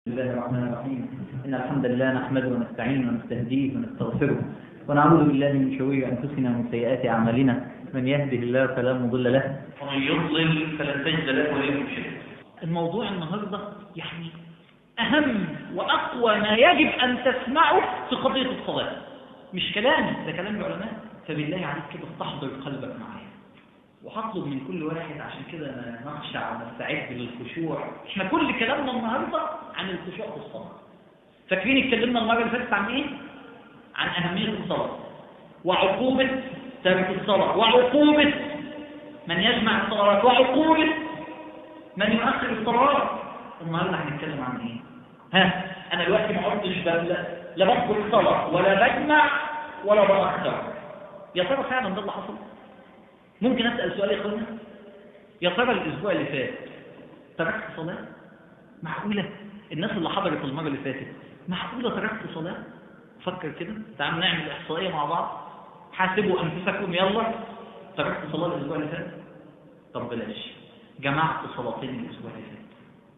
بسم الله الرحمن الرحيم إن الحمد لله نحمده ونستعينه ونستهديه ونستغفره ونعوذ بالله من شرور أنفسنا ومن سيئات أعمالنا من يهده الله فلا مضل له ومن يضلل فلن تجد له وليا مرشدا الموضوع النهاردة يعني أهم وأقوى ما يجب أن تسمعه في قضية الصلاة مش كلامي ده كلام العلماء فبالله عليك كده استحضر قلبك معايا وهطلب من كل واحد عشان كده نخشع ونستعد للخشوع احنا كل كلامنا النهارده عن الخشوع في الصلاة فاكرين اتكلمنا المرة اللي فاتت عن ايه؟ عن أهمية الصلاة وعقوبة ترك الصلاة وعقوبة من يجمع الصلوات وعقوبة من يؤخر الصلوات النهارده هنتكلم عن ايه؟ ها انا دلوقتي ما عدتش لا لا بذكر الصلاة ولا بجمع ولا بأخر يا ترى فعلا ده اللي حصل؟ ممكن أسأل سؤال يا اخوانا يا ترى الأسبوع اللي فات تركت صلاة معقولة الناس اللي حضرت المرة اللي فاتت معقولة تركت صلاة فكر كده تعالوا نعمل إحصائية مع بعض حاسبوا أنفسكم يلا تركت صلاة الأسبوع اللي فات طب بلاش جمعت صلاتين الأسبوع اللي فات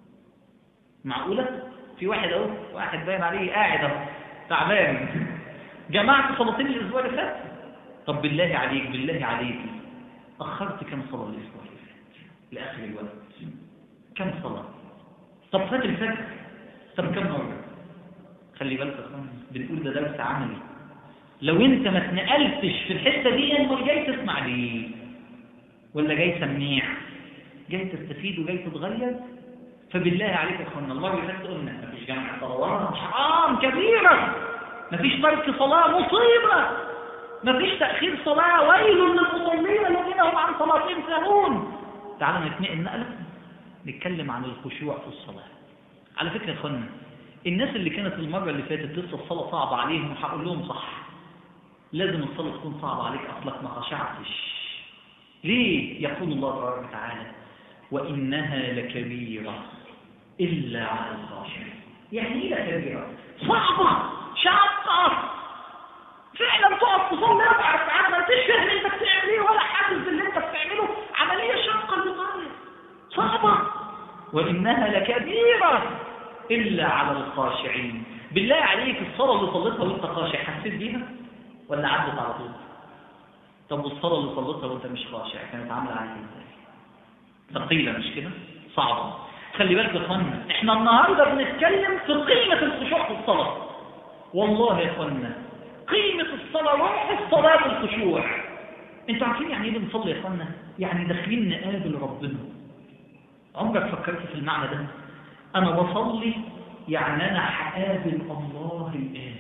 معقولة في واحد أهو واحد باين عليه قاعد أهو تعبان جمعت صلاتين الأسبوع اللي فات طب بالله عليك بالله عليك أخرت كم صلاة الأسبوع اللي فات لآخر الوقت كم صلاة طب فات الفجر طب كم مرة خلي بالك يا اخوان بنقول ده درس عملي لو انت ما اتنقلتش في الحتة دي امال جاي تسمع ليه ولا جاي سميع جاي تستفيد وجاي تتغير فبالله عليك يا اخوانا المرة اللي فاتت قلنا مفيش جمع صلوات حرام كبيرة مفيش ترك صلاة مصيبة مفيش تأخير صلاة ويل للمصلين الذين هم عن صلاتهم ساهون تعالوا نتنقل نقلة نتكلم عن الخشوع في الصلاة على فكرة يا اخوانا الناس اللي كانت المرة اللي فاتت لسه الصلاة صعبة عليهم هقول لهم صح لازم الصلاة تكون صعبة عليك أصلك ما خشعتش ليه يقول الله تبارك وتعالى وإنها لكبيرة إلا على الخاشعين يعني إيه لكبيرة صعبة شاقة فعلا تقف تصلي اربع ركعات ما انتش فاهم انت بتعمل ايه ولا حاسس باللي انت بتعمله عمليه شاقه للغايه صعبه وانها لكبيره الا على الخاشعين بالله عليك الصلاه اللي صليتها وانت خاشع حسيت بيها ولا عدت على طول طب والصلاه اللي صليتها وانت مش خاشع كانت عامله عليك ازاي ثقيله مش كده صعبه خلي بالك يا اخوانا احنا النهارده بنتكلم في قيمه الخشوع في الصلاه والله يا اخوانا قيمة الصلاة روح الصلاة والخشوع انتوا عارفين يعني ايه بنصلي يا اخوانا يعني داخلين نقابل ربنا عمرك فكرت في المعنى ده انا بصلي يعني انا هقابل الله الان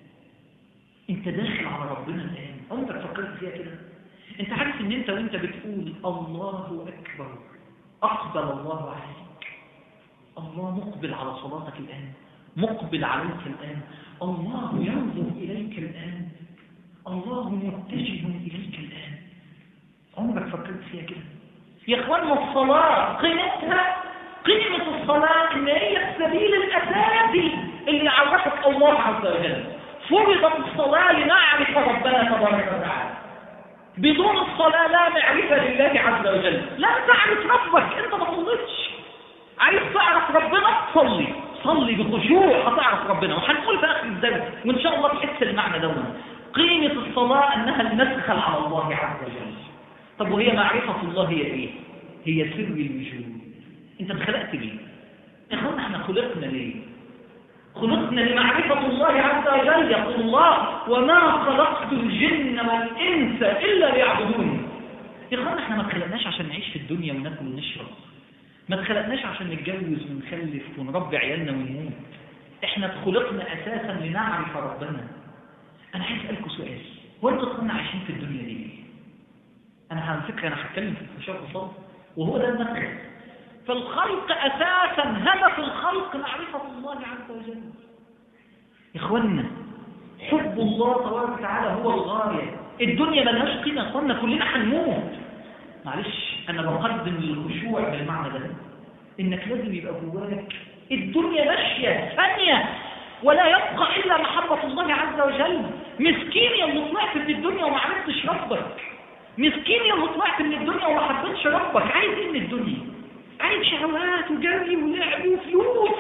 انت داخل على ربنا الان عمرك فكرت فيها كده انت عارف ان انت وانت بتقول الله اكبر اقبل الله عليك الله مقبل على صلاتك الان مقبل عليك الان الله ينظر إليك الآن الله متجه إليك الآن عمرك فكرت فيها كده يا اخوانا الصلاة قيمتها قيمة الصلاة إن هي السبيل الأساسي اللي يعرفك الله عز وجل فرضت الصلاة لنعرف ربنا تبارك وتعالى بدون الصلاة لا معرفة لله عز وجل لا تعرف ربك انت ما صليتش عايز تعرف ربنا صلي صلي بخشوع هتعرف ربنا وهنقول في اخر الدرس وان شاء الله تحس المعنى ده قيمة الصلاة انها المدخل على الله عز وجل طب وهي معرفة الله هي ايه هي سر الوجود انت اتخلقت ليه يا اخوانا احنا خلقنا ليه خلقنا لمعرفة الله عز وجل يقول الله وما خلقت الجن والانس الا ليعبدوني يا اخوانا احنا ما اتخلقناش عشان نعيش في الدنيا وناكل ونشرب ما اتخلقناش عشان نتجوز ونخلف ونربي عيالنا ونموت احنا اتخلقنا اساسا لنعرف ربنا انا عايز اسالكم سؤال هو انتوا كنا عايشين في الدنيا دي ليه انا على فكره انا هتكلم في الخشوع والصلاه وهو ده المدخل فالخلق اساسا هدف الخلق معرفه الله عز وجل يا اخوانا حب الله تبارك وتعالى هو الغايه الدنيا ملهاش قيمه يا اخوانا كلنا هنموت معلش انا بقدم الخشوع بالمعنى ده انك لازم يبقى جواك الدنيا ماشيه ثانيه ولا يبقى الا محبه الله عز وجل مسكين يا اللي طلعت من الدنيا وما عرفتش ربك مسكين يا اللي طلعت من الدنيا وما حبيتش ربك عايز ايه من الدنيا عايز شهوات وجري ولعب وفلوس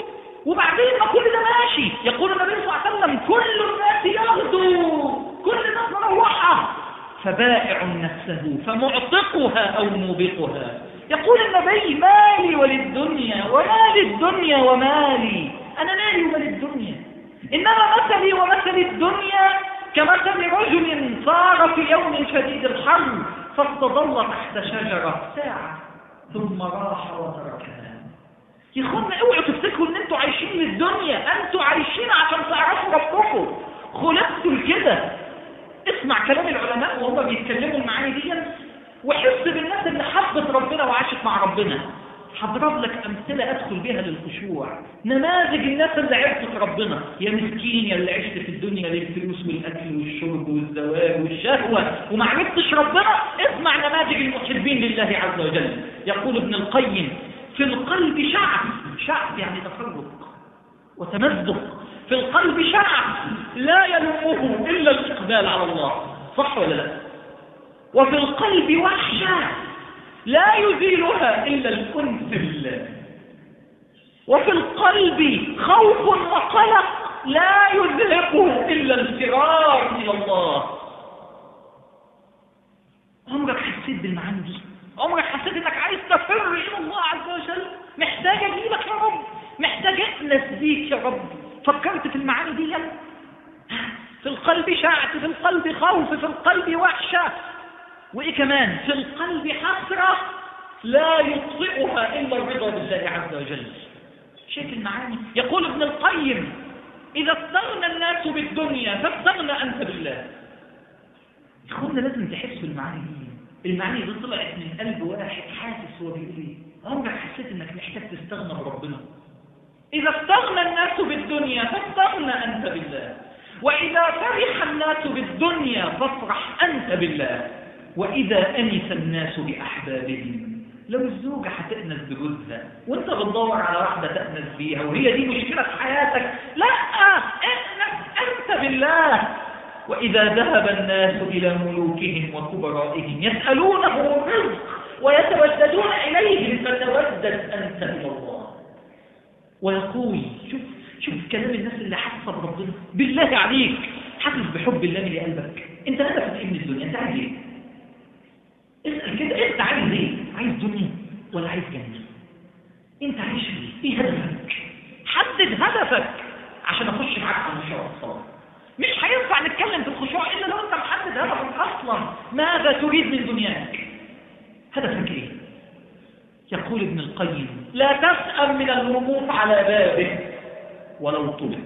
وبعدين ما كل ده ماشي يقول النبي صلى الله عليه وسلم كل الناس يغدو كل الناس مروحة فبائع نفسه فمعتقها أو موبقها يقول النبي مالي وللدنيا وما للدنيا ومالي أنا مالي وللدنيا إنما مثلي ومثل الدنيا كمثل رجل صار في يوم شديد الحر فاستظل تحت شجرة ساعة ثم راح وتركها يا اخوانا اوعوا تفتكروا ان انتوا عايشين للدنيا انتوا عايشين عشان تعرفوا ربكم خلقتوا لكده اسمع كلام العلماء وهم بيتكلموا المعاني دي وحس بالناس اللي حبت ربنا وعاشت مع ربنا هضرب لك امثله ادخل بيها للخشوع نماذج الناس اللي عرفت ربنا يا مسكين يا اللي عشت في الدنيا للفلوس والاكل والشرب والزواج والشهوه وما عرفتش ربنا اسمع نماذج المحبين لله عز وجل يقول ابن القيم في القلب شعب شعب يعني تفرق وتمزق في القلب شعب لا يلومه الا الاقبال على الله صح ولا لا وفي القلب وحشه لا يزيلها إلا الأنس بالله وفي القلب خوف وقلق لا يذهبه إلا الفرار إلى الله عمرك حسيت بالمعاني دي عمرك حسيت انك عايز تفر الى الله عز وجل محتاج اجيبك يا رب محتاج انس بيك يا رب فكرت في المعاني دي في القلب شعث في القلب خوف في القلب وحشه وإيه كمان في القلب حسرة لا يطفئها إلا الرضا بالله عز وجل شايف المعاني يقول ابن القيم إذا استغنى الناس بالدنيا فاستغنى أنت بالله إخوانا لازم تحس بالمعاني دي المعاني دي طلعت من قلب واحد حاسس هو بيقول ايه عمرك حسيت انك محتاج تستغنى بربنا إذا استغنى الناس بالدنيا فاستغنى أنت بالله وإذا فرح الناس بالدنيا فافرح أنت بالله وإذا أنس الناس بأحبابهم لو الزوجة هتأنس بجوزها وانت بتدور على واحدة تأنس بيها وهي دي مشكلة في حياتك لا أأنس أنت بالله وإذا ذهب الناس إلى ملوكهم وكبرائهم يسألونه الرزق ويتوددون إليه فتودد أنت إلى الله ويقول شوف شوف كلام الناس اللي حاسه بربنا بالله عليك حاسس بحب الله من قلبك انت هدفك ايه من الدنيا انت عايز ايه اسال كده انت عايز ايه عايز دنيا ولا عايز جنه انت عايش ايه ايه هدفك حدد هدفك عشان اخش معاك على مشروع الصلاه مش هينفع نتكلم في الخشوع الا لو انت محدد هدفك اصلا ماذا تريد من دنياك هدفك ايه يقول ابن القيم لا تسأم من الوقوف على بابه ولو طلبت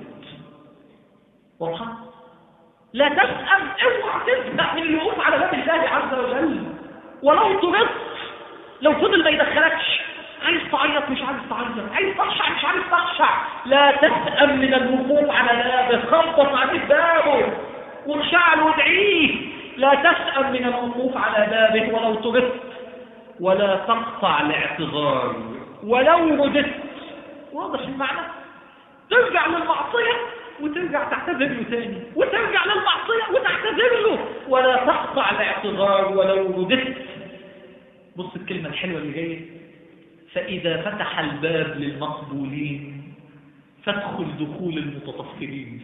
واضحة لا تسأم اوعى تسمع من الوقوف على باب الله عز وجل ولو طلبت لو فضل ما يدخلكش عايز تعيط مش عايز تعيط عايز تخشع مش عايز تخشع لا تسأم من الوقوف على بابه خبط عليه بابه وانشعل وادعيه لا تسأم من الوقوف على بابه ولو طلبت ولا تقطع الاعتذار ولو رددت واضح المعنى ترجع للمعصية وترجع تعتذر له تاني وترجع للمعصية وتعتذر له ولا تقطع الاعتذار ولو رددت بص الكلمة الحلوة اللي جاية فإذا فتح الباب للمقبولين فادخل دخول المتطفلين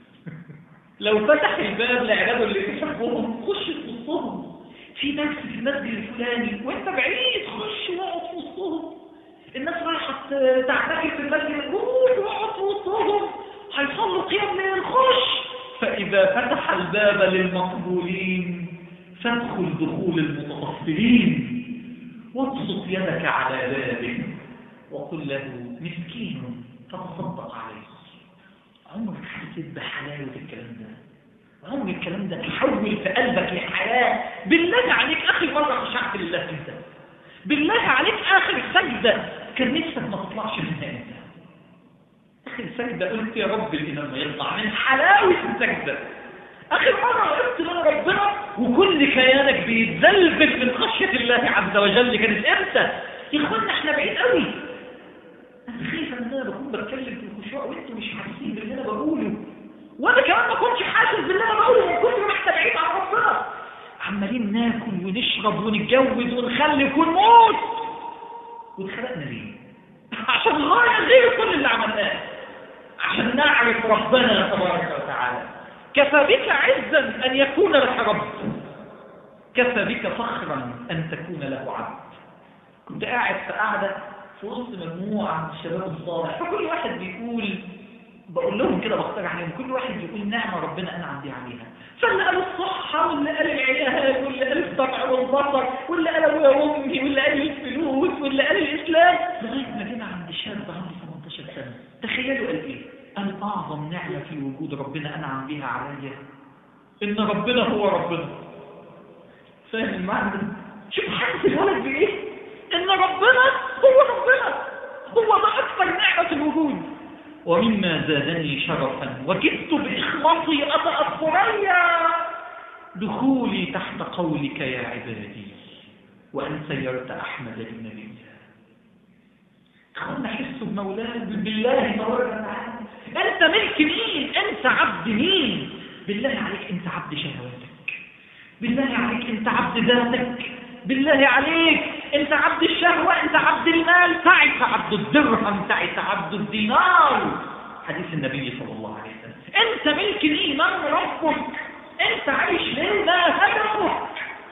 لو فتح الباب لعباده اللي بيحبهم خش في وسطهم في درس في المسجد الفلاني وانت بعيد خش واقعد في وسطهم الناس رايحه تعتكف في المسجد روح واقعد في وسطهم هيصلوا قيام ليل خش فاذا فتح الباب للمقبولين فادخل دخول المتطفلين وابسط يدك على بابه وقل له مسكين فتصدق عليه عمرك حسيت بحلاوه الكلام ده عمر الكلام ده تحول في قلبك لحياة بالله عليك آخر مرة خشعت لله انت بالله عليك آخر سجدة كان نفسك ما تطلعش منها انت آخر سجدة قلت يا رب الإمام ما يطلع من حلاوة السجدة آخر مرة وقفت لنا ربنا وكل كيانك بيتزلزل من خشية الله عز وجل كانت امتى يا اخوانا احنا بعيد قوي انا خايف ان انا بكون بتكلم في الخشوع وانتوا مش حاسين باللي انا بقوله وانا كمان ما كنتش حاسس باللي انا بقوله من كتر ما احنا بعيد عن ربنا عمالين ناكل ونشرب ونتجوز ونخلف ونموت واتخلقنا ليه؟ عشان غايه غير كل اللي عملناه عشان نعرف ربنا تبارك وتعالى كفى بك عزا أن يكون لك رب كفى بك فخرا أن تكون له عبد كنت قاعد في قاعدة في وسط مجموعة من الشباب الصالح فكل واحد بيقول بقول لهم كده بقترح عليهم كل واحد بيقول نعمة ربنا أنعم دي عليها فاللي قال الصحة واللي قال العيال واللي قال السمع والبصر واللي قال أبويا وأمي واللي قال الفلوس واللي قال الإسلام لغاية ما جينا عند شاب عنده 18 سنة تخيلوا قال إيه؟ قال أعظم نعمة في وجود ربنا أنعم بها عليا إن ربنا هو ربنا فاهم المعنى شوف حاسس الولد بإيه؟ إن ربنا هو ربنا هو ده أكثر نعمة الوجود ومما زادني شرفا وكدت بإخلاصي أبأ الثريا دخولي تحت قولك يا عبادي وأن سيرت أحمد للنبي خلنا حسوا بمولاه بالله تبارك وتعالى أنت ملك مين أنت عبد مين بالله عليك أنت عبد شهواتك بالله عليك أنت عبد ذاتك بالله عليك انت عبد الشهوة انت عبد المال تعس عبد الدرهم تعس عبد الدينار حديث النبي صلى الله عليه وسلم انت ملك مين من ربك انت عايش ليه ما هدفك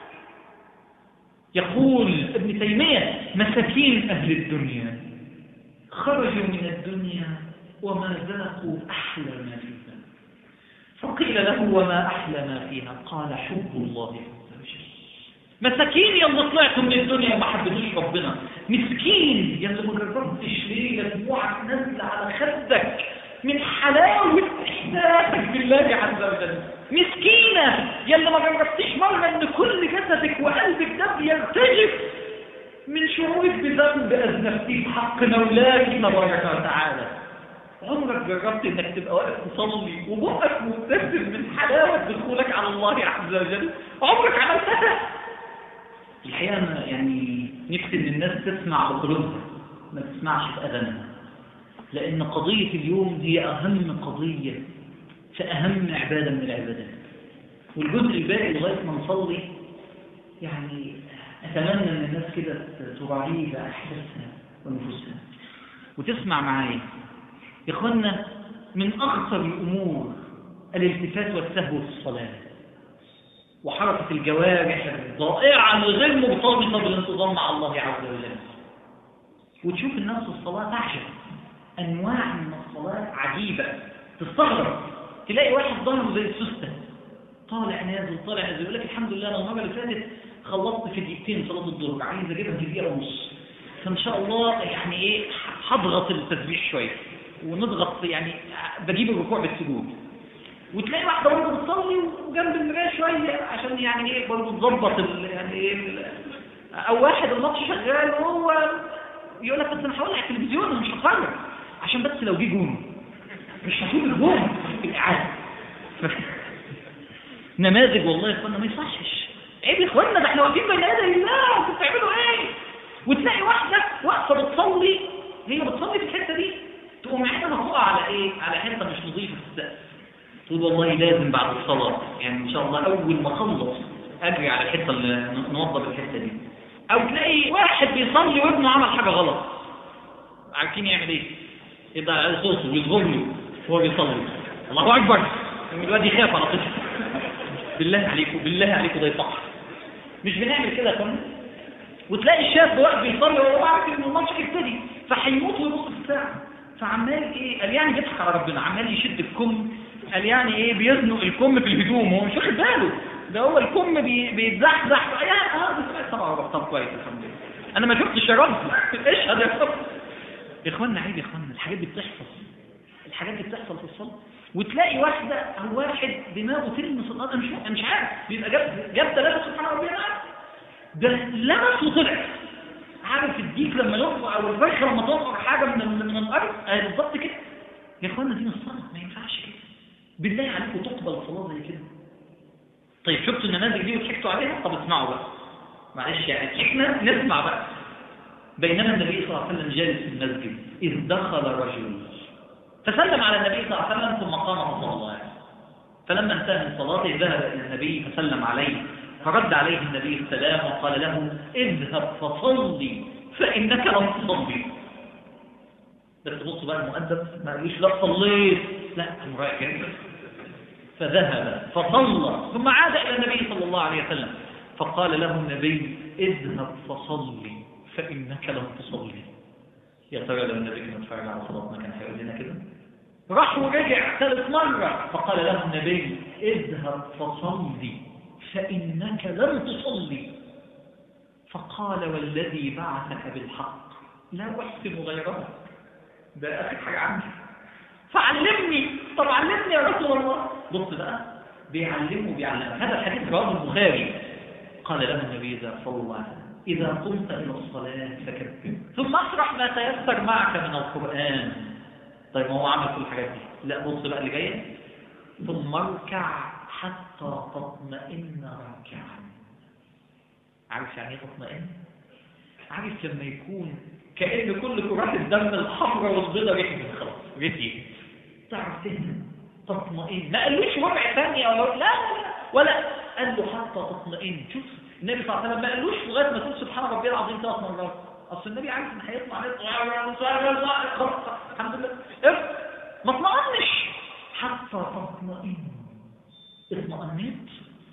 يقول ابن تيمية مساكين أهل الدنيا خرجوا من الدنيا وما ذاقوا أحلى ما فيها فقيل له وما أحلى ما فيها قال حب الله عز وجل مساكين يلا طلعتوا من الدنيا وما حبيتوش ربنا مسكين يلا ما جربتش ليه دموعك نازله على خدك من حلاوه احساسك بالله عز وجل مسكينه يلا ما جربتش مره ان كل جسدك وقلبك ده بيرتجف من شعورك بذنب اذنبتيه في حق مولاك تبارك وتعالى عمرك جربت انك تبقى واقف تصلي وبقك مبتسم من حلاوه دخولك على الله عز وجل عمرك عملتها الحقيقة أنا يعني نفسي إن الناس تسمع بقلوبها ما تسمعش بأذانها لأن قضية اليوم هي أهم قضية في أهم عبادة من العبادات والجزء الباقي لغاية ما نصلي يعني أتمنى إن الناس كده تراعيه بأحساسها ونفوسها وتسمع معايا يا إخوانا من أخطر الأمور الالتفات والسهو في الصلاة وحركة الجوارح الضائعة الغير مرتبطة بالانتظام مع الله عز وجل وتشوف الناس في الصلاة تعجب أنواع من الصلاة عجيبة تستغرب تلاقي واحد ظهره زي السوستة طالع نازل طالع نازل يقول لك الحمد لله أنا المرة اللي فاتت خلصت في دقيقتين صلاة الظهر عايز أجيبها في دقيقة ونص فإن شاء الله يعني إيه هضغط التسبيح شوية ونضغط يعني بجيب الركوع بالسجود وتلاقي واحدة برضه بتصلي وجنب المراية شوية عشان يعني ايه برضه تظبط ال- يعني ايه ال- او واحد الماتش شغال وهو يقول لك بس انا هولع التلفزيون انا مش هتفرج عشان بس لو جه جون مش هشوف الجون في الاعاده نماذج والله يا اخوانا ما يصحش عيب يا اخوانا ده احنا واقفين بين يدي الله انتوا بتعملوا ايه وتلاقي واحده واقفه بتصلي هي بتصلي في الحته دي تقوم عينها تقع على ايه على حته مش نظيفه في السقف تقول والله لازم بعد الصلاة يعني إن شاء الله أول ما أخلص أجري على الحتة اللي نوضب الحتة دي أو تلاقي واحد بيصلي وابنه عمل حاجة غلط عارفين يعمل إيه؟ يبقى صوته ويصغر له وهو بيصلي الله أكبر الواد يخاف على طول بالله عليكم بالله عليكم ده يصح مش بنعمل كده يا اخوانا وتلاقي الشاب واقف بيصلي وهو عارف ان الماتش هيبتدي فهيموت ويبص في الساعه فعمال ايه قال يعني بيضحك على ربنا عمال يشد الكم قال يعني ايه بيزنق الكم في الهدوم هو مش واخد باله ده هو الكم بي- بيتزحزح يعني اه ده سمعت طبعا طب كويس الحمد لله انا ما شفتش يا رب اشهد يا رب يا اخوانا عيب يا اخوانا الحاجات دي بتحصل الحاجات دي بتحصل في الصلاه وتلاقي واحده او واحد دماغه تلمس الارض انا مش أنا مش عارف بيبقى جاب جاب ثلاثه سبحان ربي العظيم ده لمس وطلع عارف الديك لما يقع او الفرخه لما تقع حاجه من من, من الارض آه بالظبط كده يا اخوانا دي مش صلاه ما ينفعش كده بالله عليكم تقبل صلاه زي كده طيب شفتوا النماذج دي وضحكتوا عليها طب اسمعوا بقى معلش يعني ضحكنا نسمع بقى بينما النبي صلى الله عليه وسلم جالس في المسجد إذ دخل رجل فسلم على النبي صلى الله عليه وسلم ثم قام صلى الله عليه وسلم فلما انتهى من صلاته ذهب إلى النبي فسلم عليه فرد عليه النبي السلام وقال له اذهب فصلي فإنك لم تصلي بس بص بقى المؤدب ما قالوش لا صليت لا قام رايح جاي فذهب فصلى ثم عاد إلى النبي صلى الله عليه وسلم فقال له النبي اذهب فصلي فإنك لم تصلي يا ترى لو النبي كان اتفرج على صلاتنا كان هيقول لنا كده راح ورجع ثالث مرة فقال له النبي اذهب فصلي فإنك لم تصلي فقال والذي بعثك بالحق لا أحسن غيرها ده آخر حاجة عندي فعلمني طب علمني يا رسول الله بص بقى بيعلمه بيعلم هذا الحديث رواه البخاري قال له النبي إذا صلى الله عليه وسلم إذا قمت إلى الصلاة فكبر ثم اشرح ما تيسر معك من القرآن طيب ما هو عمل كل الحاجات دي لا بص بقى اللي جايه ثم اركع حتى تطمئن راكعا عارف يعني ايه تطمئن عارف لما يكون كأن كل كرات الدم الحمراء والبيضاء ركبت خلاص ركبت تعرف تهدى تطمئن ما قالوش ربع ثانية ولا لا لا لا ولا قال له حتى تطمئن شوف النبي صلى الله عليه وسلم ما قالوش لغايه ما تقول سبحان ربي العظيم ثلاث مرات اصل النبي عارف ان هيطلع عليه خلاص الحمد لله إيه؟ ما اطمئنش حتى تطمئن اطمئنت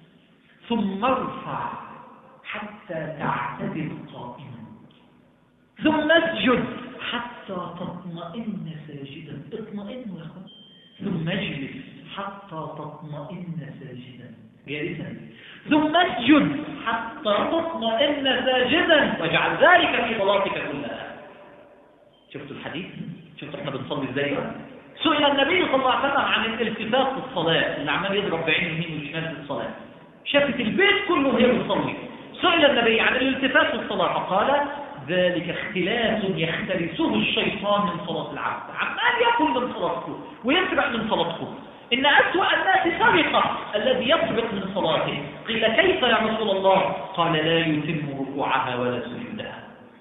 ثم ارفع حتى تعتدل قائما ثم اسجد حتى تطمئن ساجدا اطمئن يا اخوان ثم اجلس حتى تطمئن ساجدا جالسا ثم اسجد حتى تطمئن ساجدا واجعل ذلك في صلاتك كلها شفتوا الحديث شفتوا احنا بنصلي ازاي بقى؟ سئل النبي صلى الله عليه وسلم عن الالتفات في الصلاه اللي عمال يضرب بعين يمين وشمال في الصلاه شافت البيت كله وهي بتصلي سئل النبي عن الالتفات في الصلاه فقال ذلك اختلاس يختلسه الشيطان من صلاة العبد عمال يأكل من صلاتكم ويسرق من صلاتكم إن أسوأ الناس سرقة الذي يسرق من صلاته قيل كيف يا رسول الله قال لا يتم ركوعها ولا سجودها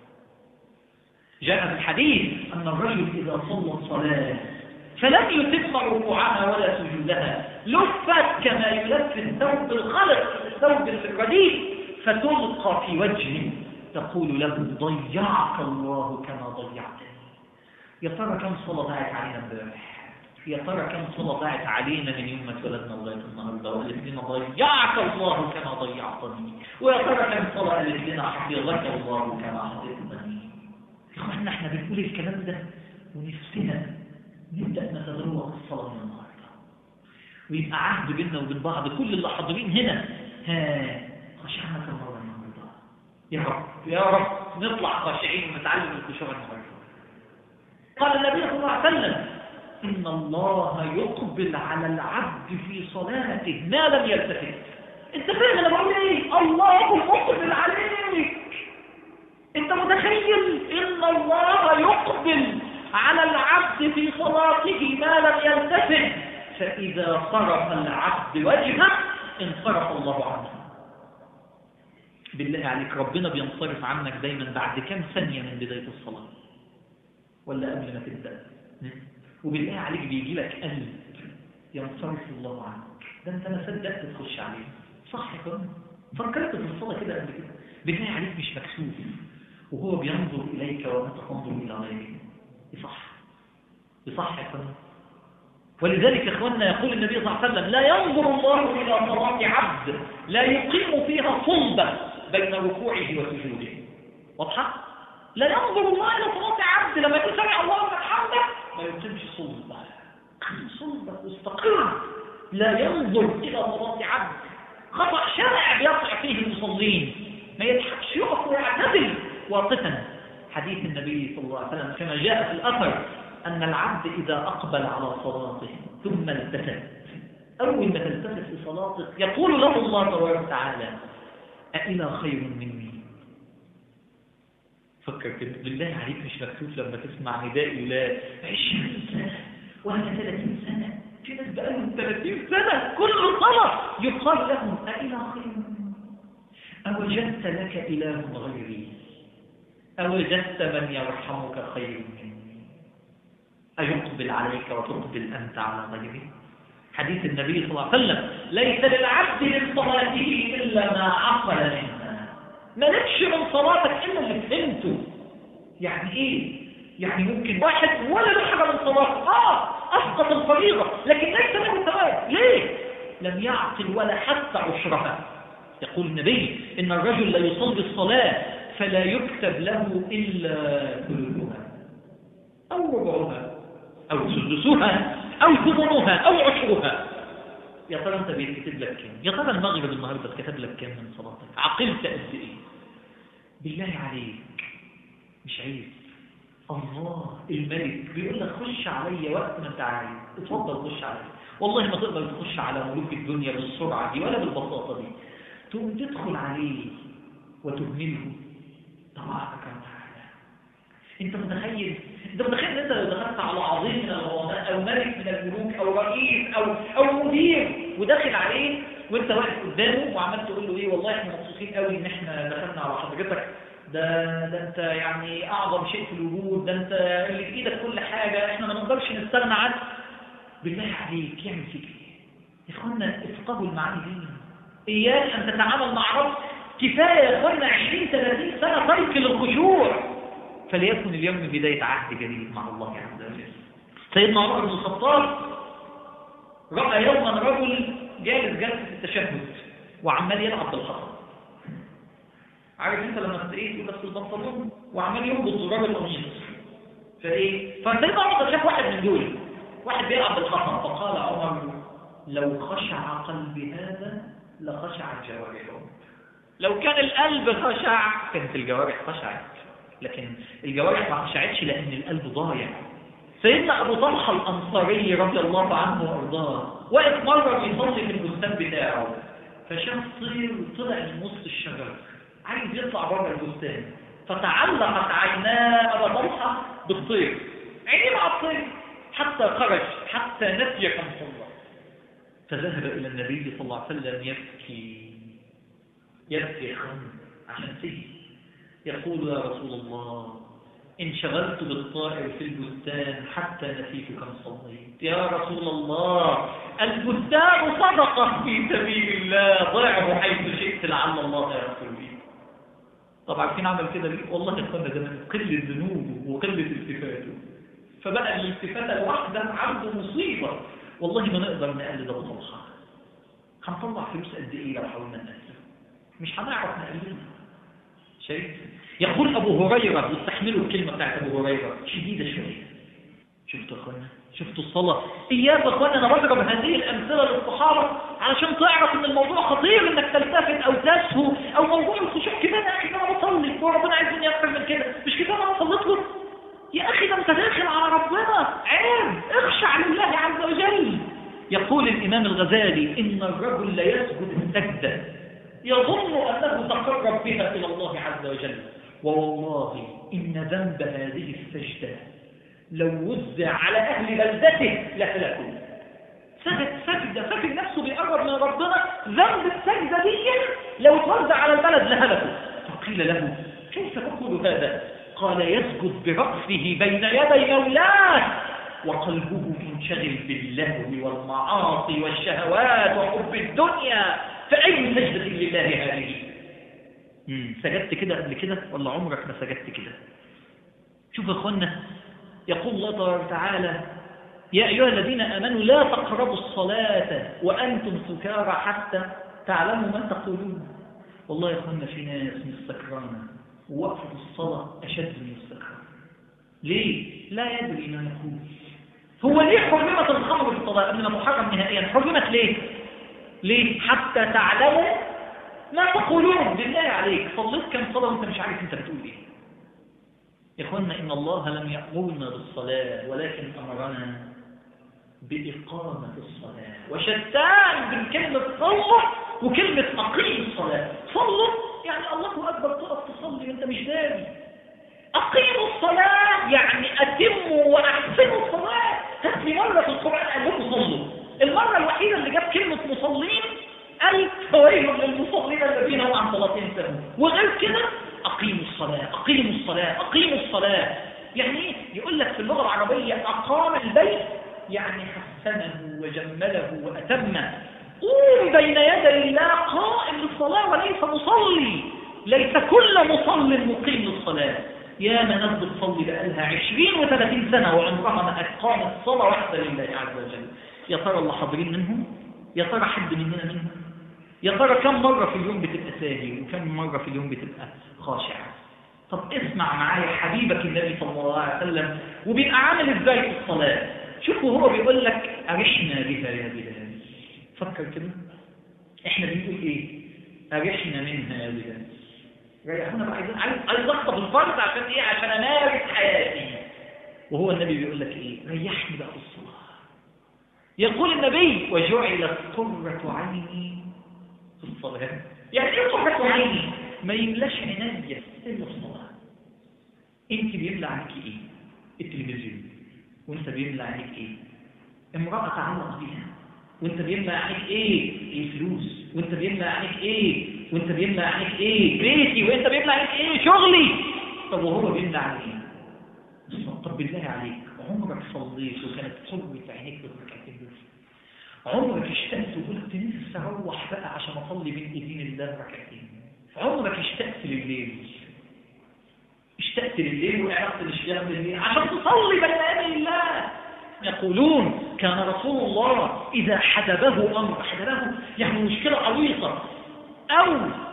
جاء في الحديث أن الرجل إذا صلى الصلاة فلم يتم ركوعها ولا سجودها لفت كما يلف الثوب الخلق الثوب الرديء فتلقى في وجهه تقول له ضيعك الله كما ضيعتني يا ترى كم صلاة ضاعت علينا امبارح يا ترى كم صلاة ضاعت علينا من يوم ما اتولدنا لغاية النهارده وقالت لنا ضيعك الله كما ضيعتني ويا ترى كم صلاة قالت لنا حفظك الله كما حفظتني يا اخوانا احنا بنقول الكلام ده ونفسنا نبدأ نتذوق الصلاة من النهارده ويبقى عهد بيننا وبين بعض كل اللي حاضرين هنا ها خشعنا في المرة النهارده يا رب يا رب نطلع خاشعين ونتعلم الخشوع النهارده قال النبي صلى الله عليه وسلم إن الله يقبل على العبد في صلاته ما لم يلتفت انت فاهم انا بقول ايه الله مقبل عليك انت متخيل ان الله يقبل على العبد في صلاته ما لم يلتفت فاذا صرف العبد وجهه انصرف الله عنه بالله عليك ربنا بينصرف عنك دايما بعد كم ثانية من بداية الصلاة ولا قبل ما تبدأ وبالله عليك بيجي لك قلب ينصرف الله عنك ده انت ما صدقت تخش عليه صح يا كرم فكرت في الصلاة كده قبل كده بالله عليك مش مكسوف وهو بينظر إليك وأنت تنظر إلى غيره يصح يصح يا كرم ولذلك يا اخواننا يقول النبي صلى الله عليه وسلم لا ينظر الله إلى صلاة عبد لا يقيم فيها صلبة بين ركوعه وسجوده واضحة؟ لا ينظر الله إلى صلاة عبد لما يكون سمع الله من حمده ما يقيمش صلبة صلبة مستقر لا ينظر إلى صلاة عبد خطأ شرع بيقع فيه المصلين ما يضحكش يقف ويعتدل واقفا حديث النبي صلى الله عليه وسلم كما جاء في الأثر أن العبد إذا أقبل على صلاته ثم التفت أول ما تلتفت في صلاتك يقول له الله تبارك وتعالى أإلى خير مني فكر كده بالله عليك مش مكتوب لما تسمع نداء لا 20 سنة ولا 30 سنة في ناس بقالهم 30 سنة كل صلاة يقال لهم أإلى خير مني أوجدت لك إله غيري أوجدت من يرحمك خير مني أيقبل عليك وتقبل أنت على غيره حديث النبي صلى الله عليه وسلم ليس للعبد من صلاته إلا ما عقل منها ما لكش من صلاتك إلا اللي فهمته يعني إيه يعني ممكن واحد ولا له حاجة من صلاته اه اسقط الفريضة لكن ليس له ثواب ليه لم يعقل ولا حتى عشرها يقول النبي ان الرجل لا يصلي الصلاة فلا يكتب له الا ثلثها او ربعها او سدسها او ثمنها او عشرها يا ترى انت بيتكتب لك كام يا ترى المغرب النهارده اتكتب لك كام من صلاتك عقلت قد ايه بالله عليك مش عيب الله الملك بيقول لك خش عليا وقت ما انت عايز اتفضل خش عليا والله ما تقدر تخش على ملوك الدنيا بالسرعه دي ولا بالبساطه دي تقوم تدخل عليه وتهمله تبارك وتعالى انت متخيل انت متخيل ان انت لو دخلت على عظيم من العظماء او ملك من الملوك او رئيس او او مدير وداخل عليه وانت واقف قدامه وعمال تقول له ايه والله احنا مبسوطين قوي ان احنا دخلنا على حضرتك ده ده انت يعني اعظم شيء في الوجود ده انت اللي في ايدك كل حاجه احنا ما نقدرش نستغنى عنك بالله عليك يعمل فيك ايه يا اخوانا افقهوا المعاني دي اياك ان تتعامل مع رب كفايه يا اخوانا 20 30 سنه ترك للخشوع فليكن اليوم بدايه عهد جديد مع الله عز وجل سيدنا عمر بن الخطاب راى يوما رجل جالس جلسه التشهد وعمال يلعب بالحصى عارف انت لما تلاقيه تقول بس البنطلون وعمال يربط زرار القميص فايه فسيدنا عمر شاف واحد من دول واحد بيلعب بالحصى فقال عمر لو خشع قلبي هذا لخشعت جوارحه لو كان القلب خشع كانت الجوارح خشعت لكن الجوارح ما خشعتش لان القلب ضايع سيدنا ابو طلحه الانصاري رضي الله عنه وارضاه واقف مره بيصلي في البستان بتاعه فشاف طير طلع من وسط الشجر عايز يطلع بره البستان فتعلقت عيناه ابا طلحه بالطير عينيه مع الطير حتى خرج حتى نسي كم حره فذهب الى النبي صلى الله عليه وسلم يبكي يبكي خم عشان سيد يقول يا رسول الله انشغلت بالطائر في البستان حتى نسيت كم صليت يا رسول الله البستان صدقة في سبيل الله ضعه حيث شئت لعل الله يغفر لي طبعا عارفين عمل كده ليه والله يا اخوانا ده من قله ذنوبه وقله التفاته فبقى الالتفاته الواحده عنده مصيبه والله ما نقدر نقلد ابو طلحه هنطلع فلوس قد ايه لو حاولنا نقلده مش هنعرف نقلده شايف يقول ابو هريره واستحملوا الكلمه بتاعت ابو هريره شديده شويه شفتوا يا اخوانا شفتوا الصلاه اياك يا اخوانا انا بضرب هذه الامثله للصحابه علشان تعرف ان الموضوع خطير انك تلتفت او تسهو او موضوع الخشوع كده انا اخي انا بصلي وربنا عايز مني اكتر من كده مش كده انا صليت له يا اخي ده انت داخل على ربنا عيب اخشع لله عز وجل يقول الامام الغزالي ان الرجل لا يسجد السجده يظن انه تقرب بها الى الله عز وجل ووالله ان ذنب هذه السجده لو وزع على أهل بلدته لهلكوا سجد سجدة فاكر نفسه بيقرب من ربنا ذنب السجدة دي لو توزع على البلد لهلكوا فقيل له كيف تقول هذا قال يسجد برأسه بين يدي مولاه وقلبه منشغل باللهو والمعاصي والشهوات وحب الدنيا فأي سجدة لله هذه سجدت كده قبل كده ولا عمرك ما سجدت كده شوف يا اخوانا يقول الله تبارك وتعالى يا أيها الذين آمنوا لا تقربوا الصلاة وأنتم سكارى حتى تعلموا ما تقولون والله يا أخوانا في ناس مستكرانة ووقفة الصلاة أشد من السكران ليه؟ لا يدري ما يقول هو ليه حرمت الخمر في الصلاة قبل ما تحرم نهائيا حرمت ليه؟ ليه؟ حتى تعلموا ما تقولون بالله عليك صليت كم صلاة وانت مش عارف انت بتقول ايه يا اخوانا ان الله لم يأمرنا بالصلاة ولكن امرنا بإقامة الصلاة وشتان بين كلمة صلى وكلمة أقيم الصلاة صلوا يعني الله أكبر تقف تصلي وانت مش داري أقيموا الصلاة يعني أتموا وأحسنوا الصلاة هات لي مرة في القرآن قال لكم صلوا المرة الوحيدة اللي جاب كلمة مصلين قال فويل للمصلين الذين هم عن صلاتهم ساهون وغير كده أقيموا الصلاة أقيموا الصلاة أقيموا الصلاة يعني ايه يقول لك في اللغة العربية أقام البيت يعني حسنه وجمله وأتمه قوم بين يدي الله قائم للصلاة وليس مصلي ليس كل مصل مقيم للصلاة يا ما ناس بتصلي بقالها 20 و30 سنة وعمرها ما أقامت صلاة واحدة لله عز وجل يا ترى اللي حاضرين منهم يا ترى حد مننا منهم يا ترى كم مرة في اليوم بتبقى ساهي وكم مرة في اليوم بتبقى خاشع طب اسمع معايا حبيبك النبي صلى الله عليه وسلم وبيبقى عامل ازاي في الصلاة شوفوا هو بيقول لك أرحنا بها يا بلال فكر كده احنا بنقول ايه أرحنا منها يا بلال ريحونا بقى عايزين عايز عايز اخطب الفرد عشان ايه عشان امارس حياتي وهو النبي بيقول لك ايه ريحني بقى في الصلاه يقول النبي وجعلت قرة عيني في الصلاة يعني ايه قرة عيني ما يملاش عينيا الا الصلاة انت بيملى عليك ايه التلفزيون وانت بيملى عليك ايه امرأة تعلق بيها وانت بيملى عليك ايه الفلوس وانت بيملى عليك ايه وانت بيملى عليك ايه بيتي وانت بيملى عليك ايه شغلي طب وهو بيملى عليك ايه طب بالله عليك عمرك صليت وكانت قرة عينيك في الركعتين دول عمرك اشتقت وقلت نفسي اروح بقى عشان اصلي بين ايدين الله ركعتين عمرك اشتقت لليل اشتقت لليل وعرفت الاشتياق لليل عشان تصلي بين يدي الله يقولون كان رسول الله إذا حدبه أمر حدبه يعني مشكلة عويصة أو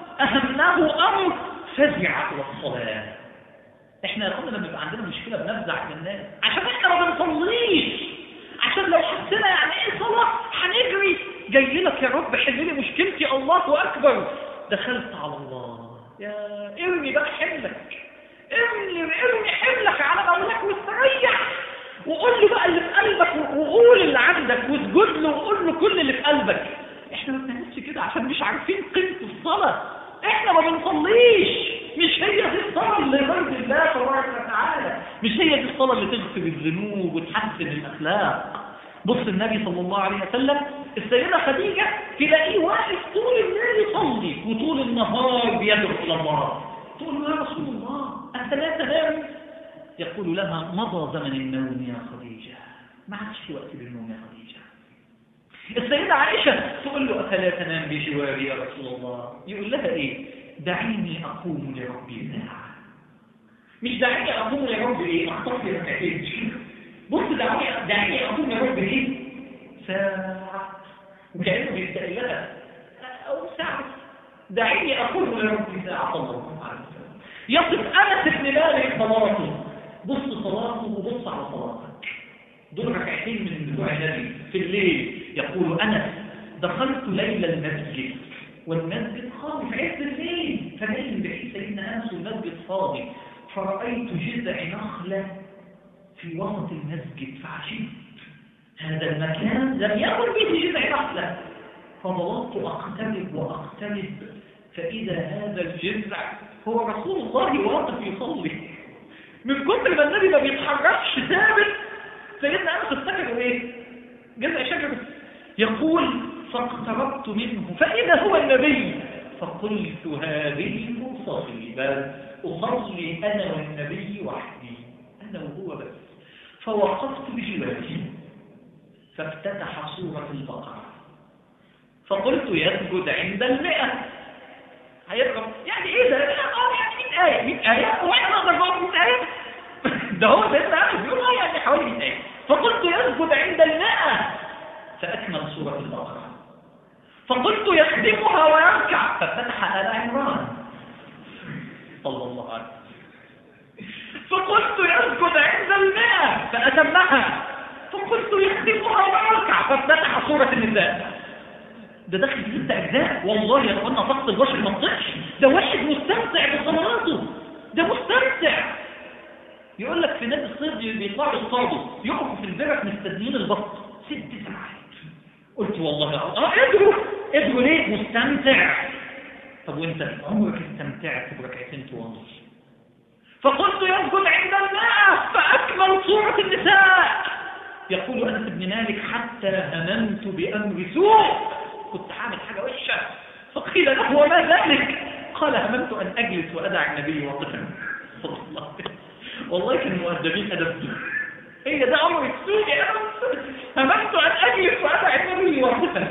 أهمه أمر فزع إلى الصلاة احنا يا اخوانا لما بيبقى عندنا مشكلة بنفزع للناس عشان احنا ما بنصليش عشان لو حسينا يعني ايه صلاة هنجري جاي لك يا رب حل لي مشكلتي الله اكبر دخلت على الله يا ارمي بقى حملك ارمي ارمي حملك على مولاك واستريح وقول له بقى اللي في قلبك وقول اللي عندك واسجد له وقول له كل اللي في قلبك احنا ما بنعملش كده عشان مش عارفين قيمة الصلاة احنا ما بنصليش مش هي دي الصلاة اللي يرضي الله تبارك وتعالى مش هي دي الصلاة اللي تغفر الذنوب وتحسن الأخلاق بص النبي صلى الله عليه وسلم السيدة خديجة تلاقيه واقف طول الليل يصلي وطول النهار بيدعو إلى الله تقول له يا رسول الله أنت لا تنام يقول لها مضى زمن النوم يا خديجة ما عادش وقت للنوم يا خديجة السيدة عائشة تقول له أفلا تنام بجواري يا رسول الله يقول لها إيه دعيني أقوم لربي ساعة مش دعيني أقوم لربي إيه أخطف لي ركعتين بص دعيني دعيني أقوم لربي إيه ساعة وكأنه بيستقل لها أو ساعة دعيني أقوم لربي ساعة صلى الله عليه وسلم يصف أنس بن مالك صلاته بص صلاته وبص على صلاتك دول ركعتين من بتوع النبي في الليل يقول أنس دخلت ليل المسجد والمسجد خالي في عز الليل فنايم بعيد سيدنا أنس والمسجد فاضي فرأيت جذع نخلة في وسط المسجد فعجبت هذا المكان لم يكن فيه جذع نخلة فظللت أقترب وأقترب فإذا هذا الجذع هو رسول الله واقف يصلي من كتر ما النبي ما بيتحركش ثابت سيدنا انس افتكر ايه جذع شجره يقول فاقتربت منه فاذا هو النبي فقلت هذه مصيبه اصلي انا والنبي وحدي انا وهو بس فوقفت بجواره فافتتح سوره البقره فقلت يسجد عند المئة هيضرب يعني ايه ده اه يعني 100 آية 100 آية هو احنا نقدر نقعد 100 آية ده هو سيدنا أنس بيقول اه يعني حوالي 100 آية فقلت يسجد عند المئة فأكمل سورة البقرة فقلت يخدمها ويركع ففتح آل عمران صلى الله عليه وسلم فقلت يسجد عند المئة فأتمها فقلت يخدمها ويركع فافتتح سورة النساء ده داخل في ست اجزاء والله يا اخوانا ضغط البشر ما تطيقش ده واحد مستمتع بصلاته ده مستمتع يقول لك في نادي الصيد بيطلعوا يصطادوا يقفوا في البرك مستنيين البط ست ساعات قلت والله اه ادروا ادروا ليه مستمتع طب وانت عمرك استمتعت بركعتين طوال فقلت يسجد عند الماء فاكمل سوره النساء يقول انس بن مالك حتى هممت بامر سوء كنت هعمل حاجة وحشة فقيل له وما ذلك قال هممت أن أجلس وأدع النبي واقفا صلى الله عليه وسلم والله كانوا مؤدبين أدب هي ده أمر السوء يا هممت أن أجلس وأدع النبي واقفا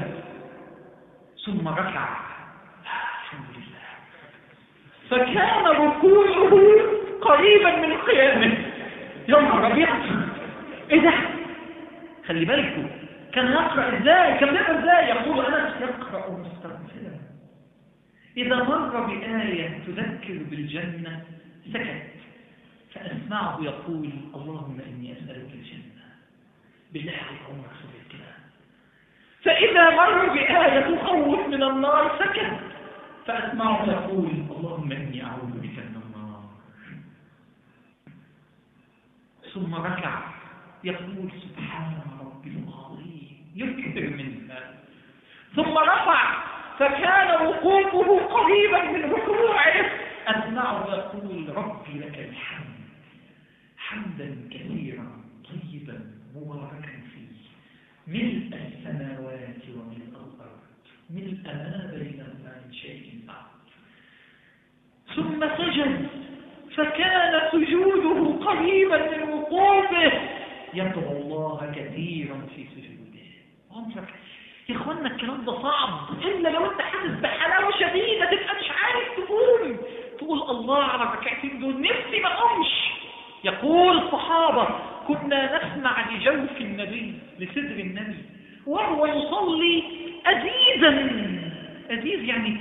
ثم ركع الحمد لله فكان ركوعه قريبا من قيامه يوم ربيع ايه ده خلي بالكم كان يقرأ ازاي كان بيقرأ ازاي يقول انا يقرأ مستغفرا اذا مر بآية تذكر بالجنة سكت فأسمعه يقول اللهم إني أسألك الجنة بالله عليك عمرك سمعت كده فإذا مر بآية تخوف من النار سكت فأسمعه يقول اللهم إني أعوذ بك من النار ثم ركع يقول سبحان ربي العظيم يكثر منها ثم رفع فكان وقوفه قريبا من ركوعه أسمعه يقول ربي لك الحمد حمدا كثيرا طيبا مباركا فيه ملء السماوات وملء الأرض ملء ما بينهما من شيء بعد ثم سجد فكان سجوده قريبا من وقوفه يدعو الله كثيرا في سجوده عمرك يا اخوانا الكلام ده صعب الا لو انت حاسس بحلاوه شديده تبقى مش عارف تقوم تقول الله على الركعتين دول نفسي ما اقومش يقول الصحابه كنا نسمع لجوف النبي لصدر النبي وهو يصلي أزيزا أزيز يعني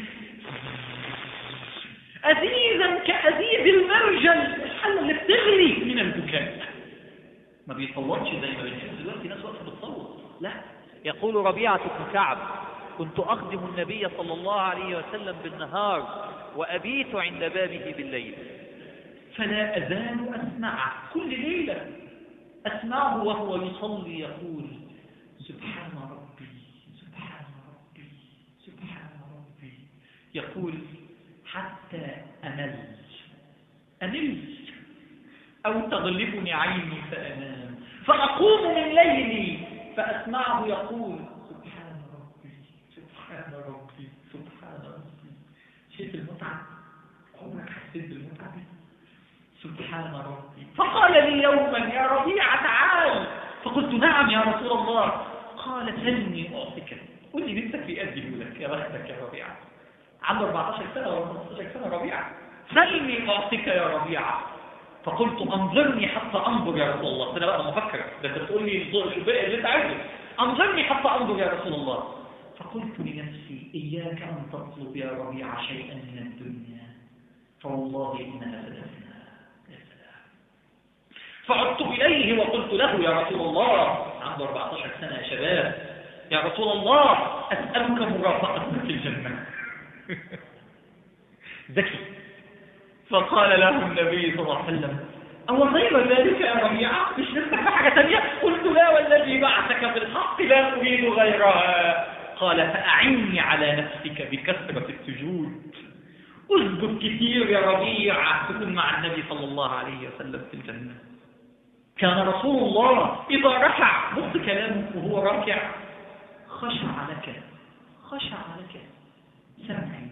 أزيزا كأزيز المرجل الحلة اللي بتغلي من البكاء ما بيصوتش زي ما بنشوف دلوقتي ناس واقفه بتصوت لا يقول ربيعة بن كعب كنت أخدم النبي صلى الله عليه وسلم بالنهار وأبيت عند بابه بالليل فلا أزال أسمعه كل ليلة أسمعه وهو يصلي يقول سبحان ربي سبحان ربي سبحان ربي يقول حتى أمل أمل أو تغلبني عيني فأنام فأقوم من ليلي فأسمعه يقول سبحان ربي سبحان ربي سبحان ربي شايف المتعة عمرك حسيت بالمتعة دي سبحان ربي فقال لي يوما يا ربيع تعال فقلت نعم يا رسول الله قال سلني أعطيك قل لي نفسك في أدي لك يا بختك يا ربيع عنده 14 سنة ولا 15 سنة ربيع سلني أعطيك يا ربيع فقلت انظرني حتى انظر يا رسول الله انا بقى مفكر ده انت بتقول لي الباقي اللي انت عايزه انظرني حتى انظر يا رسول الله فقلت لنفسي اياك ان تطلب يا ربيع شيئا من الدنيا فوالله انها ستفنى يا سلام فعدت اليه وقلت له يا رسول الله عنده 14 سنه يا شباب يا رسول الله اسالك مرافقتك في الجنه ذكي فقال له النبي صلى الله عليه وسلم أو غير ذلك يا ربيعة مش نفسك بحاجة تانية قلت لا والذي بعثك بالحق لا أريد غيرها قال فأعني على نفسك بكثرة السجود اسجد كثير يا ربيع تكون مع النبي صلى الله عليه وسلم في الجنة كان رسول الله إذا ركع بص كلامه وهو راكع خشع لك خشع لك سمعي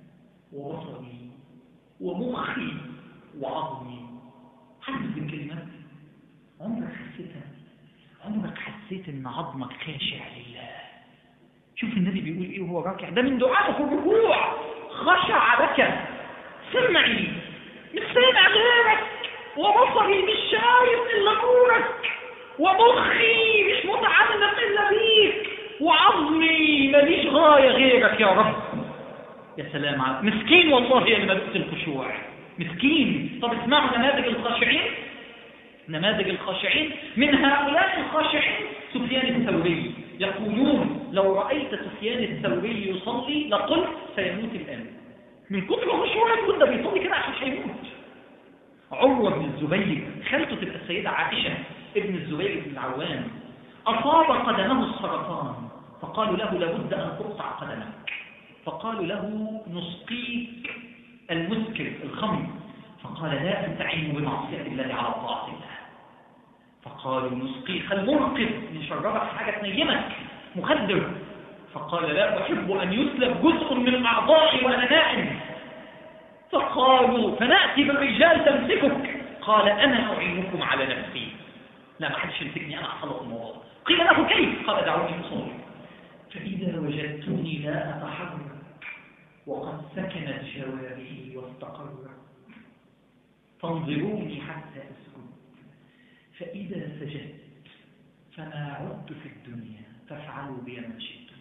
وبصري ومخي وعظمي حاسس بالكلمات عمرك حسيتها عمرك حسيت ان عظمك خاشع لله شوف النبي بيقول ايه وهو راكع ده من دعائه في الركوع خشع لك سمعي مش سامع غيرك وبصري مش شايف الا نورك ومخي مش متعلق الا بيك وعظمي ماليش غايه غيرك يا رب يا سلام على مسكين والله يا نماذج الخشوع مسكين طب اسمعوا نماذج الخاشعين نماذج الخاشعين من هؤلاء الخاشعين سفيان الثوري يقولون لو رأيت سفيان الثوري يصلي لقلت سيموت الآن من كثر خشوعه يقول ده بيصلي كده عشان هيموت عروة بن الزبير خالته تبقى السيدة عائشة ابن الزبير بن العوام أصاب قدمه السرطان فقالوا له لابد أن تقطع قدمك فقالوا له نسقيك المسكر الخمر فقال لا أستعين بمعصية الله على طاعة الله فقالوا نسقيك المرقب نشربك حاجة تنيمك مخدر فقال لا أحب أن يسلب جزء من أعضائي وأنا نائم فقالوا فنأتي بالرجال تمسكك قال أنا أعينكم على نفسي لا ما حدش يمسكني أنا أحصلت الموضوع قيل له كيف قال دعوني أصلي فإذا وجدتني لا أتحرك وقد سكنت جوارحي واستقرت فانظروني حتى أسجد فإذا سجدت فما عدت في الدنيا فافعلوا بي ما شئتم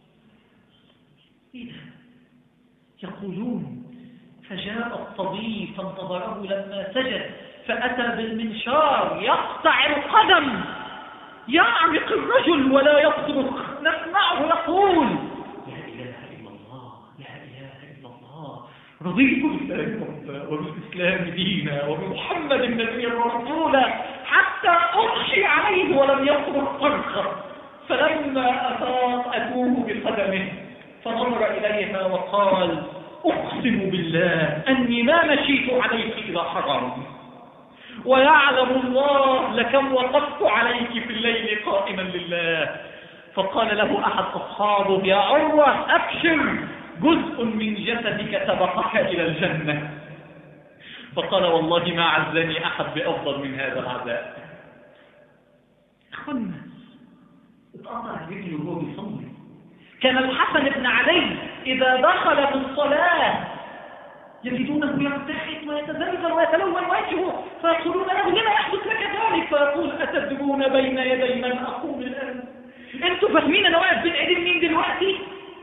إذا يقولون فجاء الطبيب فانتظره لما سجد فأتى بالمنشار يقطع القدم يعرق الرجل ولا يصرخ نسمعه يقول لا إله إلا الله لا إله إلا الله رضيت بالله ربا وبالإسلام دينا وبمحمد نبيا ورسولا حتى أغشي عليه ولم يصرخ صرخة فلما أفاق أتوه بقدمه فنظر إليها وقال أقسم بالله أني ما مشيت عليك إلى حرام ويعلم الله لكم وقفت عليك في الليل قائما لله فقال له أحد أصحابه يا عروة أبشر جزء من جسدك سبقك إلى الجنة فقال والله ما عزني أحد بأفضل من هذا العزاء أخوانا اتقطع رجله وهو بيصلي كان الحسن بن علي إذا دخل في الصلاة يجدونه يرتحل ويتزلزل ويتلون وجهه فيقولون له لما يحدث لك ذلك فيقول أتدرون بين يدي من أقوم الآن أنتوا فاهمين أنا واقف بين أيدين مين دلوقتي؟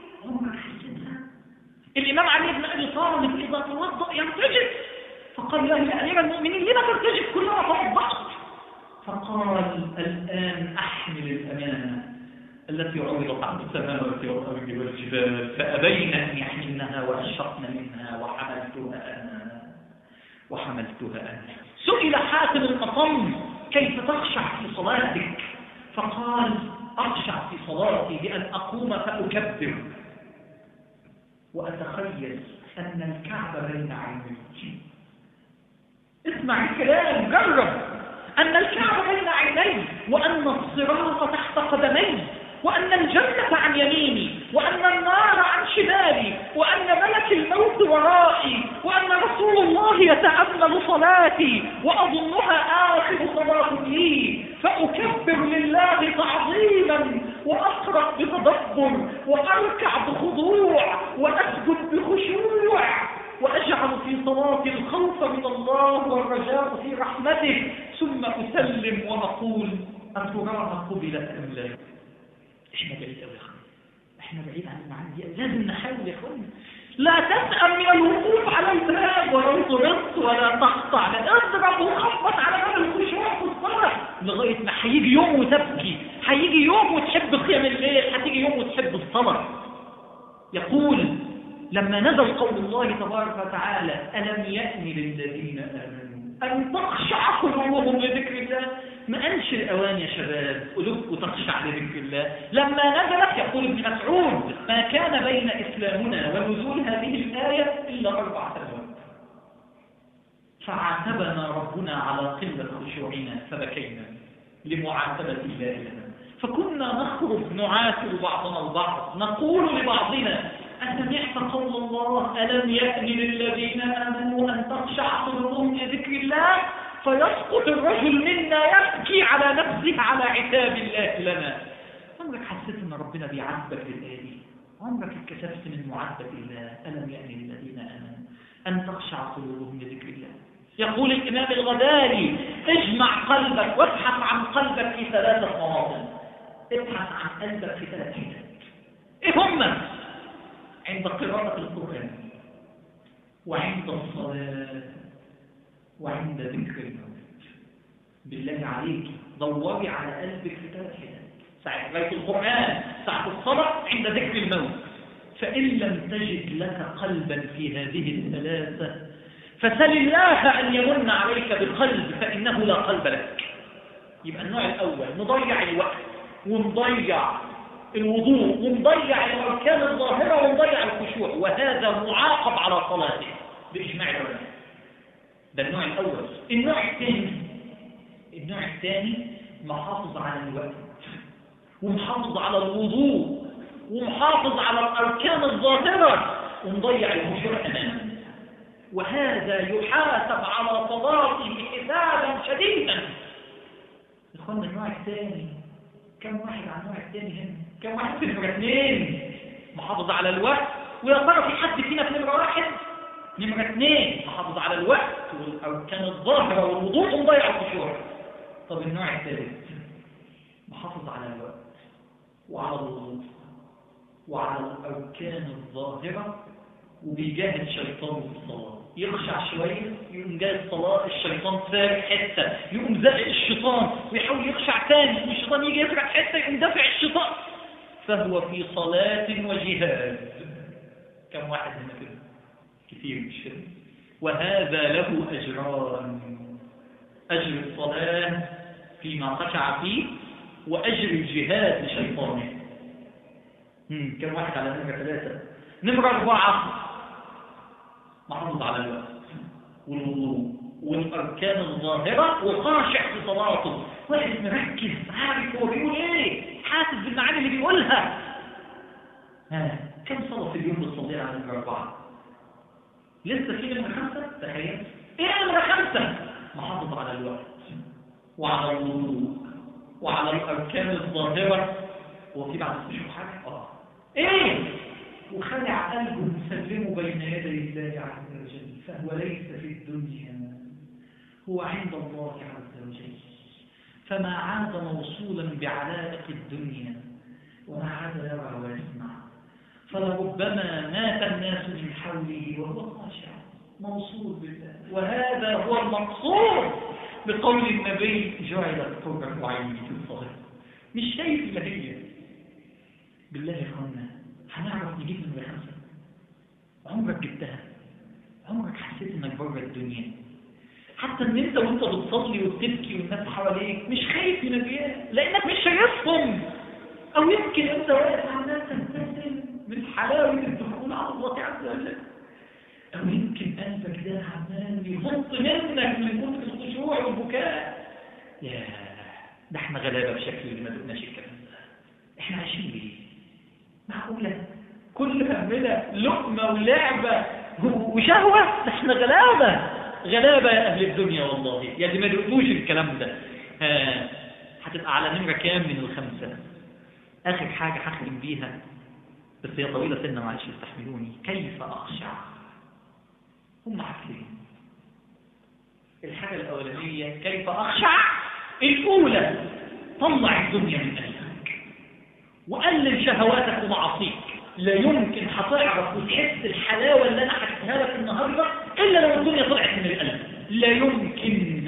الإمام علي بن أبي طالب إذا توضأ يرتجف فقال له يا أمير المؤمنين لما ترتجف كلما توضأت فقال الآن أحمل الأمانة التي عرضت عن السماوات والأرض والجبال فأبين أن يحملنها وأشفقن منها وحملتها أنا وحملتها أنا سئل حاتم الأطم كيف تخشع في صلاتك فقال أخشع في صلاتي بأن أقوم فأكبر وأتخيل أن الكعبة بين عيني اسمع الكلام جرب أن الكعبة بين عيني وأن الصراط تحت قدمي وأن الجنة عن يميني وأن النار عن شمالي وأن ملك الموت ورائي وأن رسول الله يتأمل صلاتي وأظنها آخر صلاة لي فأكبر لله تعظيما وأقرأ بتدبر وأركع بخضوع وأسجد بخشوع وأجعل في صلاتي الخوف من الله والرجاء في رحمته ثم أسلم وأقول أتراها قبلت أم لا احنا بعيد قوي يا اخوان احنا بعيد عن المعاني دي لازم نحاول يا اخوان لا تسأم من الوقوف على الباب ولو ضربت ولا تقطع لا اضرب وخبط على باب الخشوع في الصلاة لغاية ما هيجي يوم وتبكي هيجي يوم وتحب قيام الليل هتيجي يوم وتحب الصلاة يقول لما نزل قول الله تبارك وتعالى ألم يأن للذين آمنوا أن تخشع قلوبهم لذكر الله ما أنش الأوان يا شباب قلوبكم تخشع لذكر الله لما نزلت يقول ابن مسعود ما كان بين إسلامنا ونزول هذه الآية إلا أربع سنوات فعاتبنا ربنا على قلة خشوعنا فبكينا لمعاتبة الله لنا فكنا نخرج نعاتب بعضنا البعض نقول لبعضنا أسمعت قول الله ألم يأن للذين آمنوا أن تخشع قلوبهم لذكر الله فيسقط الرجل منا يبكي على نفسه على عتاب الله لنا عمرك حسيت ان ربنا بيعذبك بالآية دي عمرك اتكسفت من معذب الله ألم يأن للذين آمنوا أن تخشع قلوبهم لذكر الله يقول الإمام الغزالي اجمع قلبك وابحث عن قلبك في ثلاثة مواطن ابحث عن قلبك في ثلاث حتت ايه هم عند قراءة القرآن وعند الصلاة وعند ذكر الموت بالله عليك دوري على قلبك في ثلاث حتت ساعة قراءة القرآن ساعة الصلاة عند ذكر الموت فإن لم تجد لك قلبا في هذه الثلاثة فسل الله أن يمن عليك بقلب فإنه لا قلب لك يبقى النوع الأول نضيع الوقت ونضيع الوضوء ونضيع الأركان الظاهرة ونضيع الخشوع وهذا معاقب على صلاته بإجماع العلماء ده النوع الأول النوع الثاني النوع الثاني محافظ على الوقت ومحافظ على الوضوء ومحافظ على الأركان الظاهرة ومضيع الخشوع أمامه وهذا يحاسب على صلاته حسابا شديدا اخوانا النوع الثاني كم واحد على النوع الثاني هنا كم واحد في نمرة اثنين محافظ على الوقت ويا ترى في حد فينا في نمرة واحد نمرة اثنين محافظ على الوقت والأركان الظاهرة والوضوء ومضيع الخشوع طب النوع الثالث محافظ على الوقت وعلى الوضوء وعلى الأركان الظاهرة وبيجاهد شيطانه في الصلاة يخشع شوية يقوم جاي الصلاة الشيطان سارق حتة يقوم زائق الشيطان ويحاول يخشع تاني الشيطان يجي يسرق حتة يقوم دافع الشيطان فهو في صلاة وجهاد كم واحد هنا كده كثير مش كده وهذا له أجران أجر الصلاة فيما خشع فيه وأجر الجهاد لشيطانه مم، كم واحد على نمرة ثلاثة نمرة أربعة محافظ على الوقت والوضوء والأركان الظاهرة وخاشع في صلاته واحد مركز عارف هو بيقول ايه حاسس بالمعاني اللي بيقولها ها كم صلاة في اليوم بتصليها على نمرة أربعة لسه في نمرة خمسة تخيل ايه نمرة خمسة محافظ على الوقت وعلى الوضوء وعلى الأركان الظاهرة وفي بعد تشوف حاجة اه ايه وخلع قلبه مسلمه بين يدي الله عز وجل فهو ليس في الدنيا هو عند الله عز وجل فما عاد موصولا بعلائق الدنيا وما عاد يرى ويسمع فلربما مات الناس من حوله وهو خاشع موصول بالله وهذا هو المقصود بقول النبي جعلت قرة عيني في الصلاة مش شايف اللي هي بالله يا اخوانا هنعرف نجيب من خمسة عمرك جبتها عمرك حسيت انك بره الدنيا حتى ان انت وانت بتصلي وبتبكي والناس حواليك مش خايف من الرياء لانك مش شايفهم او يمكن انت واقف عمال تبتسم من حلاوه الدخول على الله عز وجل او يمكن قلبك ده عمال يهط منك من كتر الخشوع والبكاء يا ده احنا غلابه بشكل اللي ما دقناش الكلام ده احنا عايشين ليه معقولة كل همنا لقمة ولعبة وشهوة ده احنا غلابة غلابة يا أهل الدنيا والله يا اللي ما دقتوش الكلام ده ها، هتبقى على نمرة كام من الخمسة آخر حاجة هختم بيها بس هي طويلة سنة معلش استحملوني كيف أخشع هم حاجتين الحاجة الأولانية كيف أخشع الأولى طلع الدنيا من قلبك وقلل شهواتك ومعاصيك لا يمكن هتعرف وتحس الحلاوة اللي أنا حكيتها لك النهاردة إلا لو الدنيا طلعت من القلب لا يمكن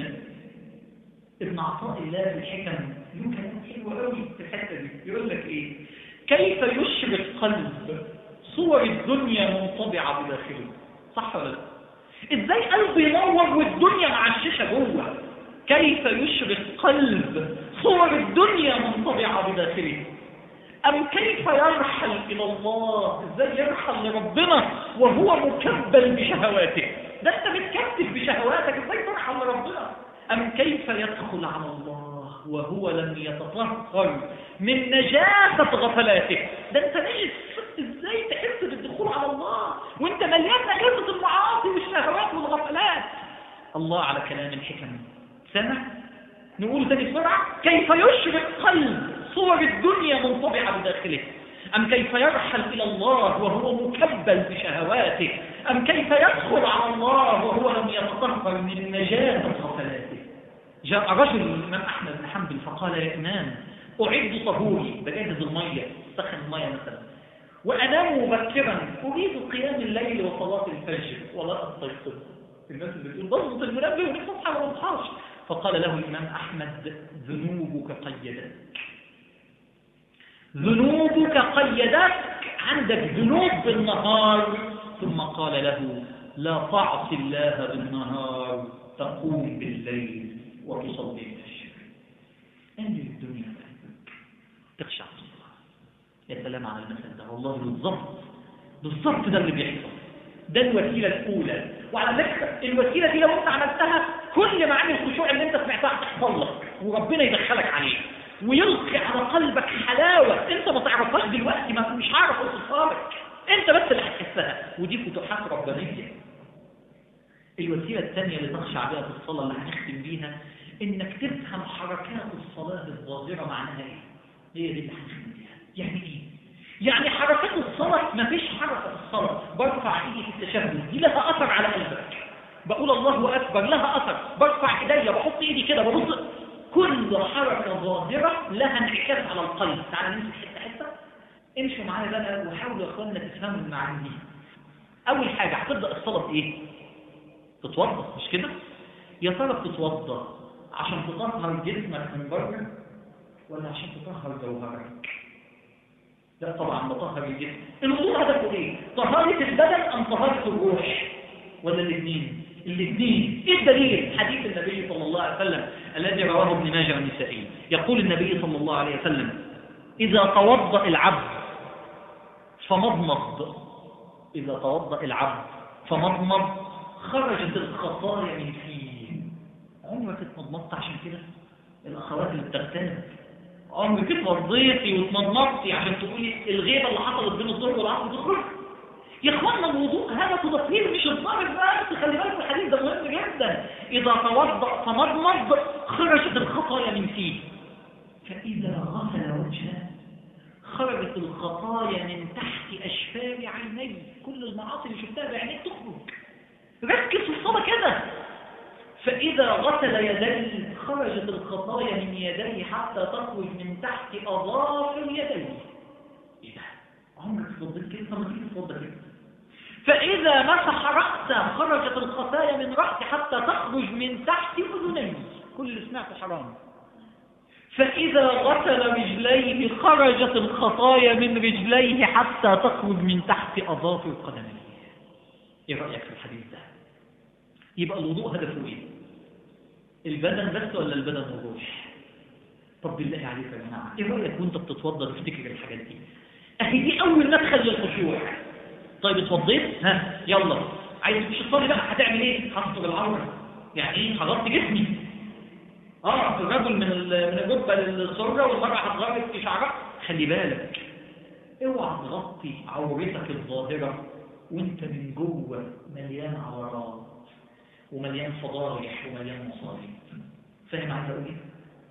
ابن عطاء الله في الحكم له كلام حلو قوي في الحتة دي يقول لك إيه كيف يشرق قلب صور الدنيا منطبعة بداخله صح ولا لا ازاي قلبه ينور والدنيا معششة جوه كيف يشرق قلب صور الدنيا منطبعة بداخله أم كيف يرحل إلى الله إزاي يرحل لربنا وهو مكبل بشهواته ده أنت متكتف بشهواتك إزاي ترحل لربنا أم كيف يدخل على الله وهو لم يتطهر من نجاسة غفلاته ده أنت نجس إزاي تحس بالدخول على الله وأنت مليان نجاسة المعاصي والشهوات والغفلات الله على كلام الحكم سمع نقول تاني بسرعة كيف يشرق قلب صور الدنيا منطبعة بداخله أم كيف يرحل إلى الله وهو مكبل بشهواته أم كيف يدخل على الله وهو لم يتطهر من نجاسة غفلاته جاء رجل الإمام أحمد بن حنبل فقال يا إمام أعد طهوري بجهز المية سخن المية مثلا وأنام مبكرا أريد قيام الليل وصلاة الفجر ولا أستيقظ الناس اللي بتقول بضبط المنبه ونفسي أصحى وما أصحاش فقال له الإمام أحمد ذنوبك قيدتك ذنوبك قيدتك عندك ذنوب بالنهار ثم قال له لا تعص الله بالنهار تقوم بالليل وتصلي الفجر أمر الدنيا قلبك تخشع في الصلاة يا سلام على المثل ده والله بالظبط بالظبط ده اللي بيحصل ده الوسيلة الأولى وعلى فكرة الوسيلة دي لو أنت عملتها كل معاني الخشوع اللي أنت سمعتها هتحصل لك وربنا يدخلك عليه ويلقي على قلبك حلاوة أنت ما تعرفهاش دلوقتي ما مش عارف أوصفها لك أنت بس اللي هتحسها ودي فتوحات ربانية الوسيلة الثانية اللي تخشع بها في الصلاة اللي هنختم بيها إنك تفهم حركات الصلاة الظاهرة معناها إيه هي دي اللي هنختم بيها يعني إيه يعني حركات الصلاة ما فيش حركة في الصلاة برفع ايدي في التشهد دي لها أثر على قلبك بقول الله أكبر لها أثر برفع ايديا بحط ايدي كده ببص كل حركة ظاهرة لها انعكاس على القلب تعالى نمسك حتة حتة امشوا معايا بقى وحاولوا يا اخوانا تفهموا المعاني دي أول حاجة هتبدأ الصلاة بإيه؟ تتوضأ مش كده؟ يا ترى بتتوضأ عشان تطهر جسمك من بره ولا عشان تطهر جوهرك؟ لا طبعا بطهر الجسم الوضوء هدفه ايه؟ طهارة البدن أم طهارة الروح؟ ولا الاثنين؟ الاثنين ايه الدليل؟ حديث النبي صلى الله عليه وسلم الذي رواه ابن ماجه النسائي يقول النبي صلى الله عليه وسلم إذا توضأ العبد فمضمض إذا توضأ العبد فمضمض خرجت الخطايا من فيه عمرك اتمضمضت عشان كده الأخوات اللي بتغتنم عمرك اتوضيتي واتمضمضتي عشان تقولي الغيبة اللي حصلت بين الظهر والعصر تخرج يا اخوانا الوضوء هذا تضفير مش الظاهر بس خلي بالك الحديث ده مهم جدا إذا توضأ فمضمض خرجت الخطايا من فيه فإذا غسل وجهه خرجت الخطايا من تحت أشفار عينيه كل المعاصي اللي شفتها بعينيك تخرج ركز في الصلاة كده فإذا غسل يديه خرجت الخطايا من يديه حتى تخرج من تحت أظافر يديه إيه ده؟ عمرك تفضل كده طب ما تيجي تفضل كده فإذا مسح رأسه خرجت الخطايا من رأسه حتى تخرج من تحت أذنيه كل اللي سمعته حرام فإذا غسل رجليه خرجت الخطايا من رجليه حتى تخرج من تحت أظافر قدميه إيه رأيك في الحديث ده؟ يبقى الوضوء هدفه إيه؟ البدن بس ولا البدن والروح؟ طب بالله عليك يا جماعة إيه رأيك وأنت بتتوضى تفتكر الحاجات دي؟ أهي دي أول مدخل للخشوع طيب اتوضيت؟ ها يلا عايز تمشي تصلي بقى هتعمل إيه؟ هستر العورة يعني إيه؟ هغطي جسمي اه الرجل من من الجبه للسره والمراه هتغرق في شعرها خلي بالك اوعى تغطي عورتك الظاهره وانت من جوه مليان عورات ومليان فضايح ومليان مصاري فاهم عايز اقول ايه؟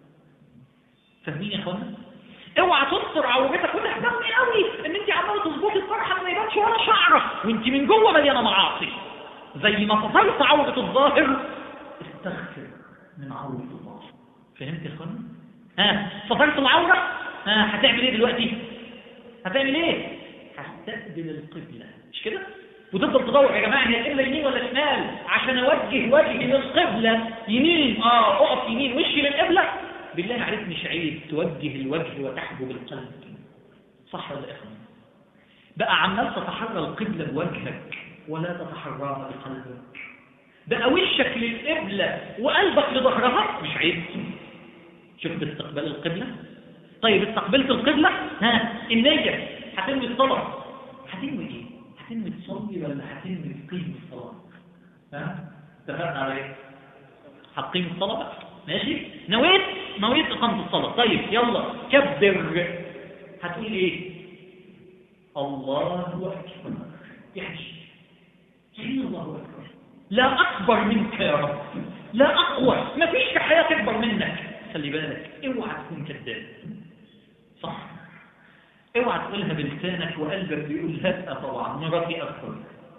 فاهمين يا اخوانا؟ اوعى تستر عورتك وانت هتهتمي قوي ان انت عماله تظبطي الطرحه ما يبانش ولا شعره وانت من جوه مليانه معاصي زي ما سترت عوره الظاهر استغفر من عورة الله فهمت يا اخوانا ها سترت العورة ها هتعمل ايه دلوقتي هتعمل ايه هستقبل القبلة مش كده وتفضل تدور يا جماعة هي القبلة يمين ولا شمال عشان اوجه وجهي للقبلة يمين اه اقف يمين وشي للقبلة بالله عليك مش عيب توجه الوجه وتحجب القلب صح ولا يا اخوانا بقى عمال تتحرى القبلة بوجهك ولا تتحراها بقلبك بقى وشك للقبلة وقلبك لظهرها مش عيب شفت استقبال القبلة طيب استقبلت القبلة ها النية هتنوي الصلاة هتنوي ايه هتنوي تصلي ولا هتنوي تقيم الصلاة ها اتفقنا على ايه هتقيم الصلاة بقى ماشي نويت نويت اقامة الصلاة طيب يلا كبر هتقول ايه الله اكبر يعني يعني الله اكبر لا أكبر منك يا رب لا أقوى ما فيش في حياة أكبر منك خلي بالك اوعى تكون كذاب صح اوعى تقولها بلسانك وقلبك بيقول لا طبعا مراتي أكبر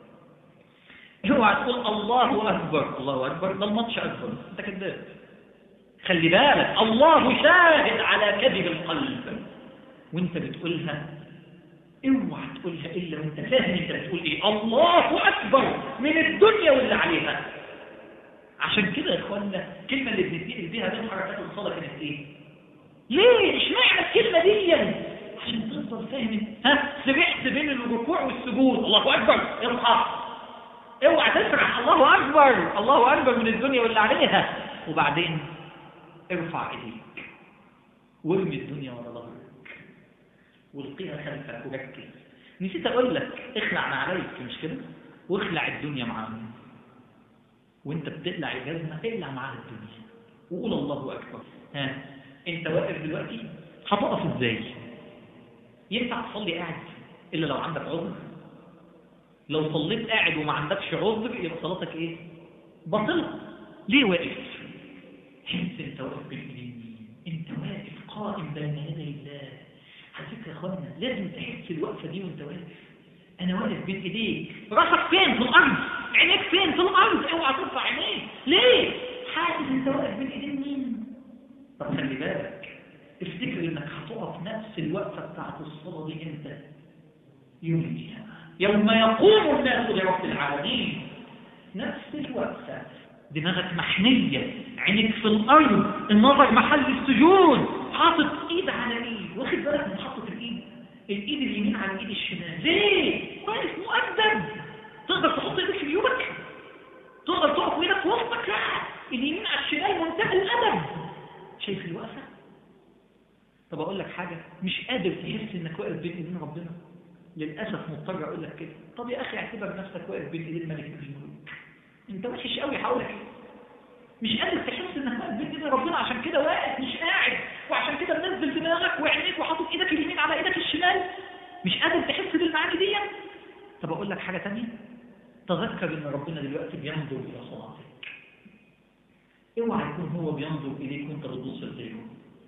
اوعى تقول الله أكبر الله أكبر ده الماتش أكبر أنت كذاب خلي بالك الله شاهد على كذب القلب وانت بتقولها اوعى تقولها الا وانت فاهم انت بتقول ايه الله اكبر من الدنيا واللي عليها عشان كده يا اخوانا الكلمه اللي بنتنقل بيها بين حركات الصلاه كانت ايه ليه اشمعنى الكلمه دي عشان تفضل فاهم ها سرحت بين الركوع والسجود الله اكبر اصحى اوعى تسرح الله اكبر الله اكبر من الدنيا واللي عليها وبعدين ارفع ايديك وارمي الدنيا ورا ظهرك والقيها خلفك وركز نسيت اقول لك اخلع نعليك مش كده واخلع الدنيا معاهم وانت بتقلع الجزمه اقلع معاها الدنيا وقول الله اكبر ها انت واقف دلوقتي هتقف ازاي ينفع تصلي قاعد الا لو عندك عذر لو صليت قاعد وما عندكش عذر يبقى صلاتك ايه باطله ليه واقف حس انت واقف بين انت واقف قائم بين يدي الله على فكره يا اخوانا لازم تحس الوقفه دي وانت واقف انا واقف بين ايديك راسك فين في الارض عينيك فين في الارض اوعى ترفع عينيك ليه حاسس انت واقف بين ايدين مين طب خلي بالك افتكر انك هتقف نفس الوقفه بتاعت الصلاه دي امتى يوم القيامه يوم يقوم الناس لرب العالمين نفس الوقفه دماغك محنيه عينيك في الارض النظر محل السجود حاطط ايد على ايد واخد بالك من حاطط الايد الايد اليمين على الايد الشمال ليه واقف مؤدب تقدر تحط ايدك في جيوبك تقدر تقف ايدك في وسطك لا اليمين على الشمال منتهى الادب شايف الوقفه طب اقول لك حاجه مش قادر تحس انك واقف بين ايدين ربنا للاسف مضطر اقول لك كده طب يا اخي اعتبر نفسك واقف بين ايدين ملك الملوك انت وحش قوي هقول لك مش قادر تحس انك واقف بين ايدين ربنا عشان كده واقف مش قاعد وعشان كده منزل دماغك وعينيك وحاطط ايدك اليمين على ايدك الشمال مش قادر تحس بالمعاني دي طب اقول لك حاجه ثانيه تذكر ان ربنا دلوقتي بينظر الى صلاتك اوعى يكون هو بينظر اليك وانت بتبص لغيره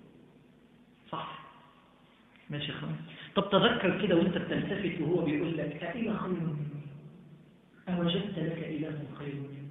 صح ماشي خلاص طب تذكر كده وانت بتلتفت وهو بيقول لك أإلى خير مني أوجدت لك إله خير مني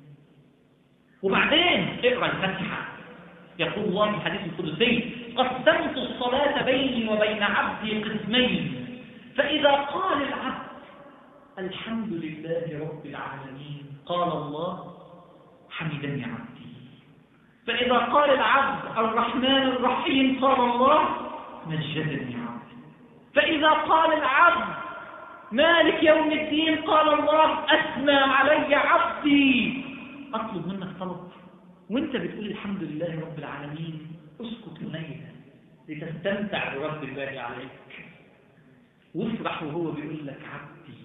وبعدين اقرأ الفاتحة يقول الله في الحديث القدسي قسمت الصلاة بيني وبين عبدي قسمين فإذا قال العبد الحمد لله رب العالمين قال الله حمدني عبدي فإذا قال العبد الرحمن الرحيم قال الله مجدني عبدي فإذا قال العبد مالك يوم الدين قال الله أثنى علي عبدي أطلب منك طلب وانت بتقول الحمد لله رب العالمين اسكت هنيئا لتستمتع برب الله عليك وافرح وهو بيقول لك عبدي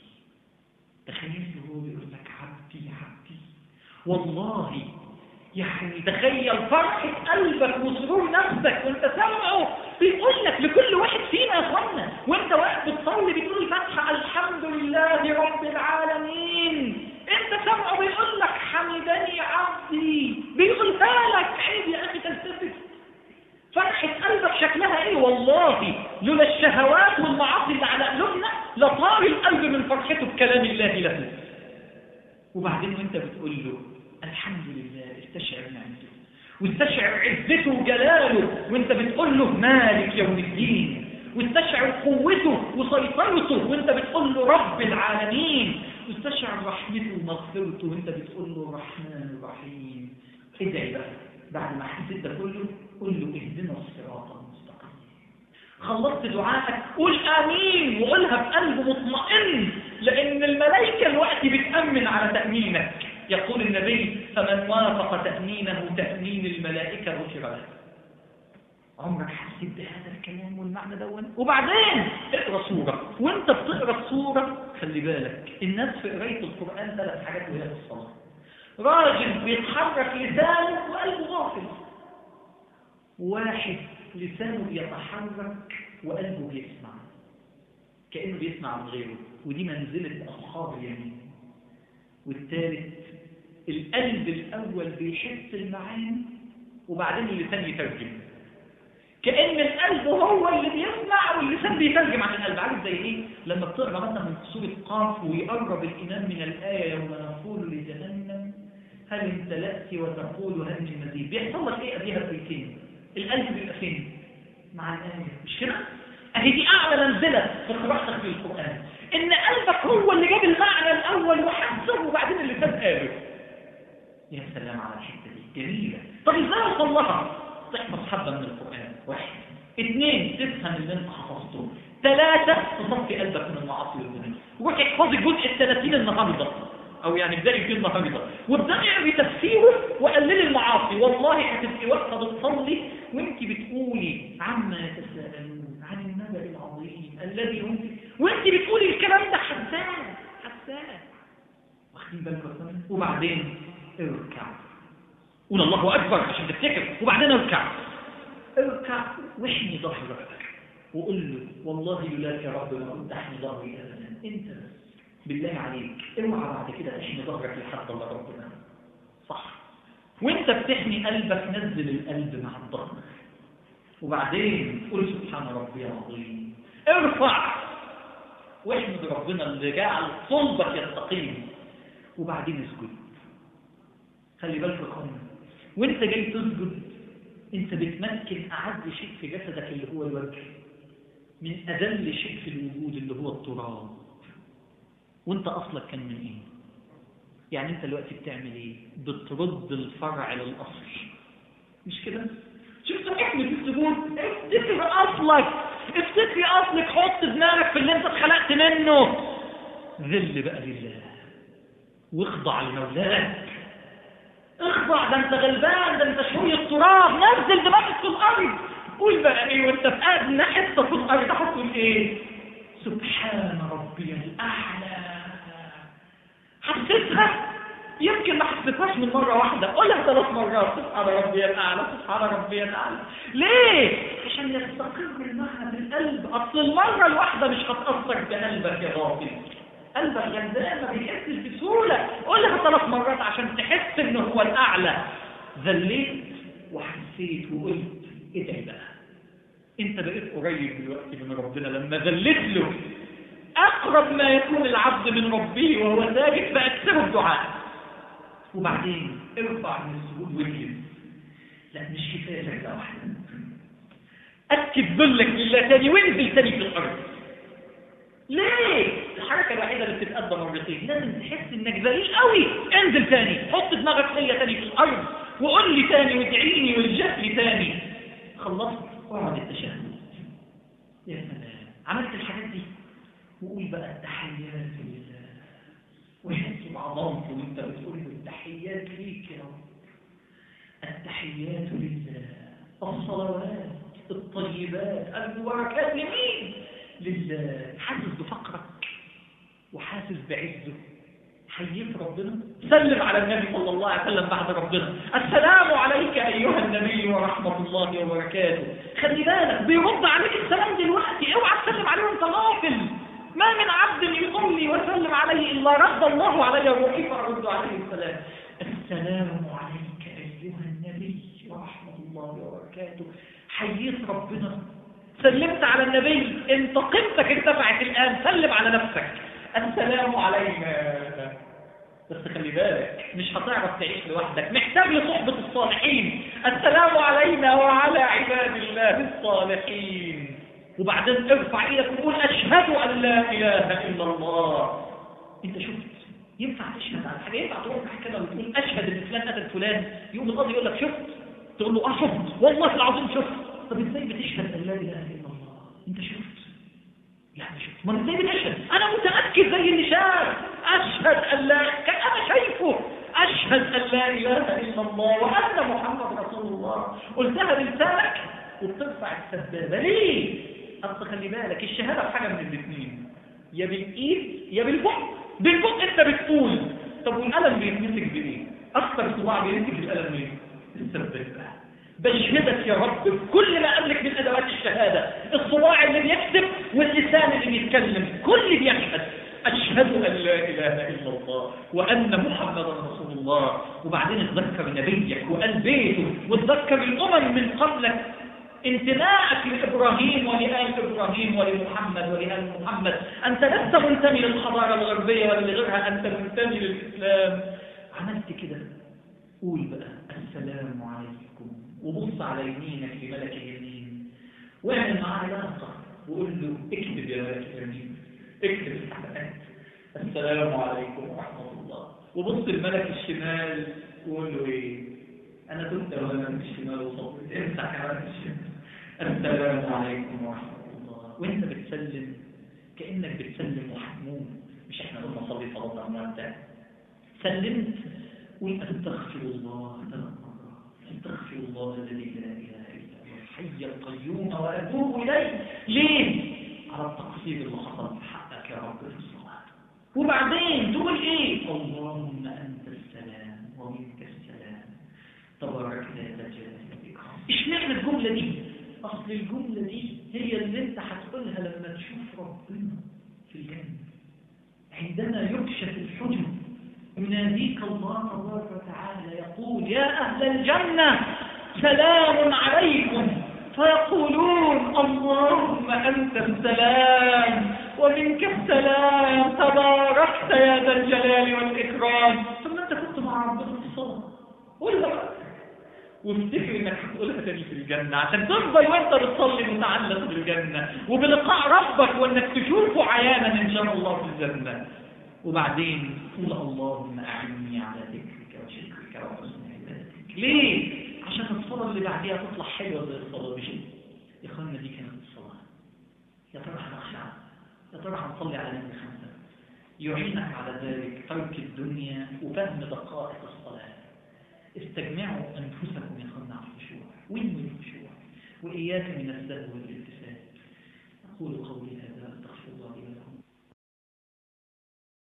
تخيل وهو بيقول لك عبدي عبدي والله يعني تخيل فرحة قلبك وسرور نفسك وانت سامعه بيقول لك لكل واحد فينا يا اخوانا وانت واقف بتصلي بتقول الفاتحة الحمد لله رب العالمين انت سامعه بيقول لك حمدني عبدي بيقولها لك عيب يا اخي تلتفت فرحة قلبك شكلها ايه والله لولا الشهوات والمعاصي اللي على قلوبنا لطار القلب من فرحته بكلام الله له وبعدين وانت بتقول له الحمد لله استشعر نعمته واستشعر عزته وجلاله وانت بتقول له مالك يوم الدين واستشعر قوته وسيطرته وانت بتقول له رب العالمين واستشعر رحمته ومغفرته وانت بتقول له الرحمن الرحيم ادعي بقى بعد ما حسيت ده كله قول له اهدنا الصراط المستقيم خلصت دعائك قول امين وقولها بقلب مطمئن لان الملائكه الوقت بتامن على تامينك يقول النبي فمن وافق تامينه تامين الملائكه غفر له عمرك حسيت بهذا الكلام والمعنى دون وبعدين اقرا سوره وانت بتقرا السوره خلي بالك الناس في قرايه القران ثلاث حاجات وهي في الصلاه راجل بيتحرك لسانه وقلبه غافل واحد لسانه بيتحرك وقلبه بيسمع كأنه بيسمع من غيره ودي منزلة أصحاب اليمين والثالث القلب الأول بيحس المعاني وبعدين اللسان يترجم كأن القلب هو اللي بيسمع واللسان بيترجم عن القلب عارف زي ايه لما بتقرا مثلا من سورة قاف ويقرب الإمام من الآية يوم نقول لجهنم هل امتلأت وتقول هل من مزيد بيحصل لك ايه قبلها بيتين القلب بيبقى فين مع الآية مش كده اهي دي اعلى منزلة في قراءتك في القرآن ان قلبك هو اللي جاب المعنى الاول وحسه وبعدين اللسان قاله يا سلام على الحته دي جميله طب ازاي اوصل لها تحفظ حبه من القران واحد اثنين تفهم اللي انت حفظته ثلاثة تصفي قلبك من المعاصي والذنوب وروح احفظي الجزء الثلاثين النهارده او يعني ابدأي فيه النهارده وابدأي اقري تفسيره وقللي المعاصي والله هتبقي واقفه بتصلي وانت بتقولي عما يتساءلون عن النبأ العظيم الذي هم فيه وانت بتقولي الكلام ده حسان حسان واخدين بالكم وبعدين اركع قول الله اكبر عشان تفتكر وبعدين اركع اركع واحمي ظهرك وقول له والله لولاك يا رب ما كنت احمي ظهري ابدا انت بس بالله عليك اوعى بعد كده تحمي ظهرك لحد الله ربنا صح وانت بتحمي قلبك نزل القلب مع الظهر وبعدين قل سبحان ربي العظيم ارفع واحمد ربنا اللي جعل صلبك يستقيم وبعدين اسجد خلي بالك يا اخوانا وانت جاي تسجد انت بتمكن اعز شيء في جسدك اللي هو الوجه من اذل شيء في الوجود اللي هو التراب وانت اصلك كان من ايه يعني انت دلوقتي بتعمل ايه بترد الفرع للاصل مش كده شفت حكمة السجود افتكر اصلك افتكري اصلك حط دماغك في اللي انت اتخلقت منه ذل بقى لله واخضع لمولاك اخضع ده انت غلبان ده انت شوية تراب نزل دماغك في الارض قول بقى ايه وانت في ادنى حته في الارض هتقول ايه سبحان ربي الاعلى حسيتها يمكن ما حسيتهاش من مرة واحدة قولها ثلاث مرات سبحان ربي الأعلى سبحان ربي الأعلى ليه؟ عشان يستقر المعنى في القلب أصل المرة الواحدة مش هتأثر بقلبك يا غافل قلبك غلبان ما بيحسش بسهولة قولها ثلاث مرات عشان تحس إن هو الأعلى ذليت وحسيت وقلت ادعي بقى انت بقيت قريب دلوقتي من ربنا لما ذلت له اقرب ما يكون العبد من ربه وهو ساجد فاكثره الدعاء وبعدين ارفع من السجود واجلس لا مش كفايه سجده واحده اكد ذلك لله تاني وانزل تاني في الارض ليه الحركه الوحيده اللي بتتقدم مرتين لازم تحس انك ذليل قوي انزل تاني حط دماغك فيا تاني في الارض وقول لي تاني وادعيني والجأ لي تاني خلصت واقعد التشهد يا سلام عملت الحاجات دي وقول بقى التحيات لله وحس بعظمته وانت بتقول له التحيات ليك يا رب التحيات لله الصلوات الطيبات المباركات لمين لله حاسس بفقرك وحاسس بعزه حييت ربنا سلم على النبي صلى الله عليه وسلم بعد ربنا السلام عليك ايها النبي ورحمه الله وبركاته خلي بالك بيرد عليك السلام دلوقتي اوعى تسلم عليه وانت غافل ما من عبد يصلي وسلم عليه الا رد الله علي روحي فارد عليه السلام السلام عليك ايها النبي ورحمه الله وبركاته حييت ربنا سلمت على النبي انت قيمتك ارتفعت الان سلم على نفسك السلام علينا بس خلي بالك مش هتعرف تعيش لوحدك محتاج لصحبة الصالحين السلام علينا وعلى عباد الله الصالحين وبعدين ارفع ايدك وقول اشهد ان لا اله الا الله انت شفت ينفع تشهد على حاجه ينفع تروح محكمه وتقول اشهد ان فلان قتل فلان يقوم القاضي يقول لك شفت تقول له اه شفت والله العظيم شفت طب ازاي بتشهد ان لا اله الا الله انت شفت يعني شفت ما ازاي بتشهد انا متاكد زي اللي شاف اشهد ان لا كان انا شايفه اشهد ان لا اله الا الله وان محمد رسول الله قلتها بلسانك وبترفع السبابه ليه اصل خلي بالك الشهاده بحاجه من الاثنين يا بالايد يا بالبق بالبق انت بتقول طب والقلم بيتمسك بايه اكثر صباع بيمسك القلم ايه السبابه بشهدك يا رب بكل ما قبلك من ادوات الشهاده الصباع اللي بيكتب واللسان اللي بيتكلم كل بيشهد اشهد ان لا اله الا الله وان محمدا رسول الله وبعدين اتذكر نبيك وقال بيته وتذكر الامم من قبلك انتمائك لابراهيم ولال ابراهيم ولمحمد ولال محمد انت لست منتمي للحضاره الغربيه ولا لغيرها انت منتمي للاسلام عملت كده قول بقى السلام عليكم وبص على يمينك لملك اليمين واعمل معاه علاقه وقول له اكتب يا ملك اليمين اكتب السلام عليكم ورحمه الله وبص لملك الشمال وقول له ايه انا كنت وانا من الشمال وصلت امسح يا ملك الشمال السلام عليكم ورحمه الله وانت بتسلم كانك بتسلم محموم مش احنا قلنا صلي صلاه مودع سلمت قل استغفر الله ثلاث مرات استغفر الله الذي لا اله الا هو الحي القيوم واتوب اليه ليه على التقصير اللي حصل في حقك يا رب في الصلاه وبعدين تقول ايه اللهم انت السلام ومنك السلام تبارك لا تجلس بك اشمعنى الجمله دي اصل الجمله دي هي اللي انت هتقولها لما تشوف ربنا في الجنه عندما يكشف الحجب يناديك الله تبارك وتعالى يقول يا أهل الجنة سلام عليكم فيقولون اللهم أنت السلام ومنك السلام تباركت يا ذا الجلال والإكرام ثم أنت كنت مع ربنا في الصلاة قولها بقى وافتكر انك هتقولها تاني في الجنة عشان تفضل وانت بتصلي متعلق بالجنة وبلقاء ربك وانك تشوفه عيانا ان شاء الله في الجنة وبعدين قول اللهم اعني على ذكرك وشكرك وحسن عبادتك ليه؟ عشان الصلاة اللي بعديها تطلع حلوة زي الصلاة بشيء يا اخوانا دي كانت الصلاة يا ترى هنخشع يا ترى هنصلي على نبي خمسة يعينك على ذلك ترك الدنيا وفهم دقائق الصلاة استجمعوا أنفسكم يا أخوانا على الخشوع وين الخشوع وإياك من السهو والالتفات أقول قولي هذا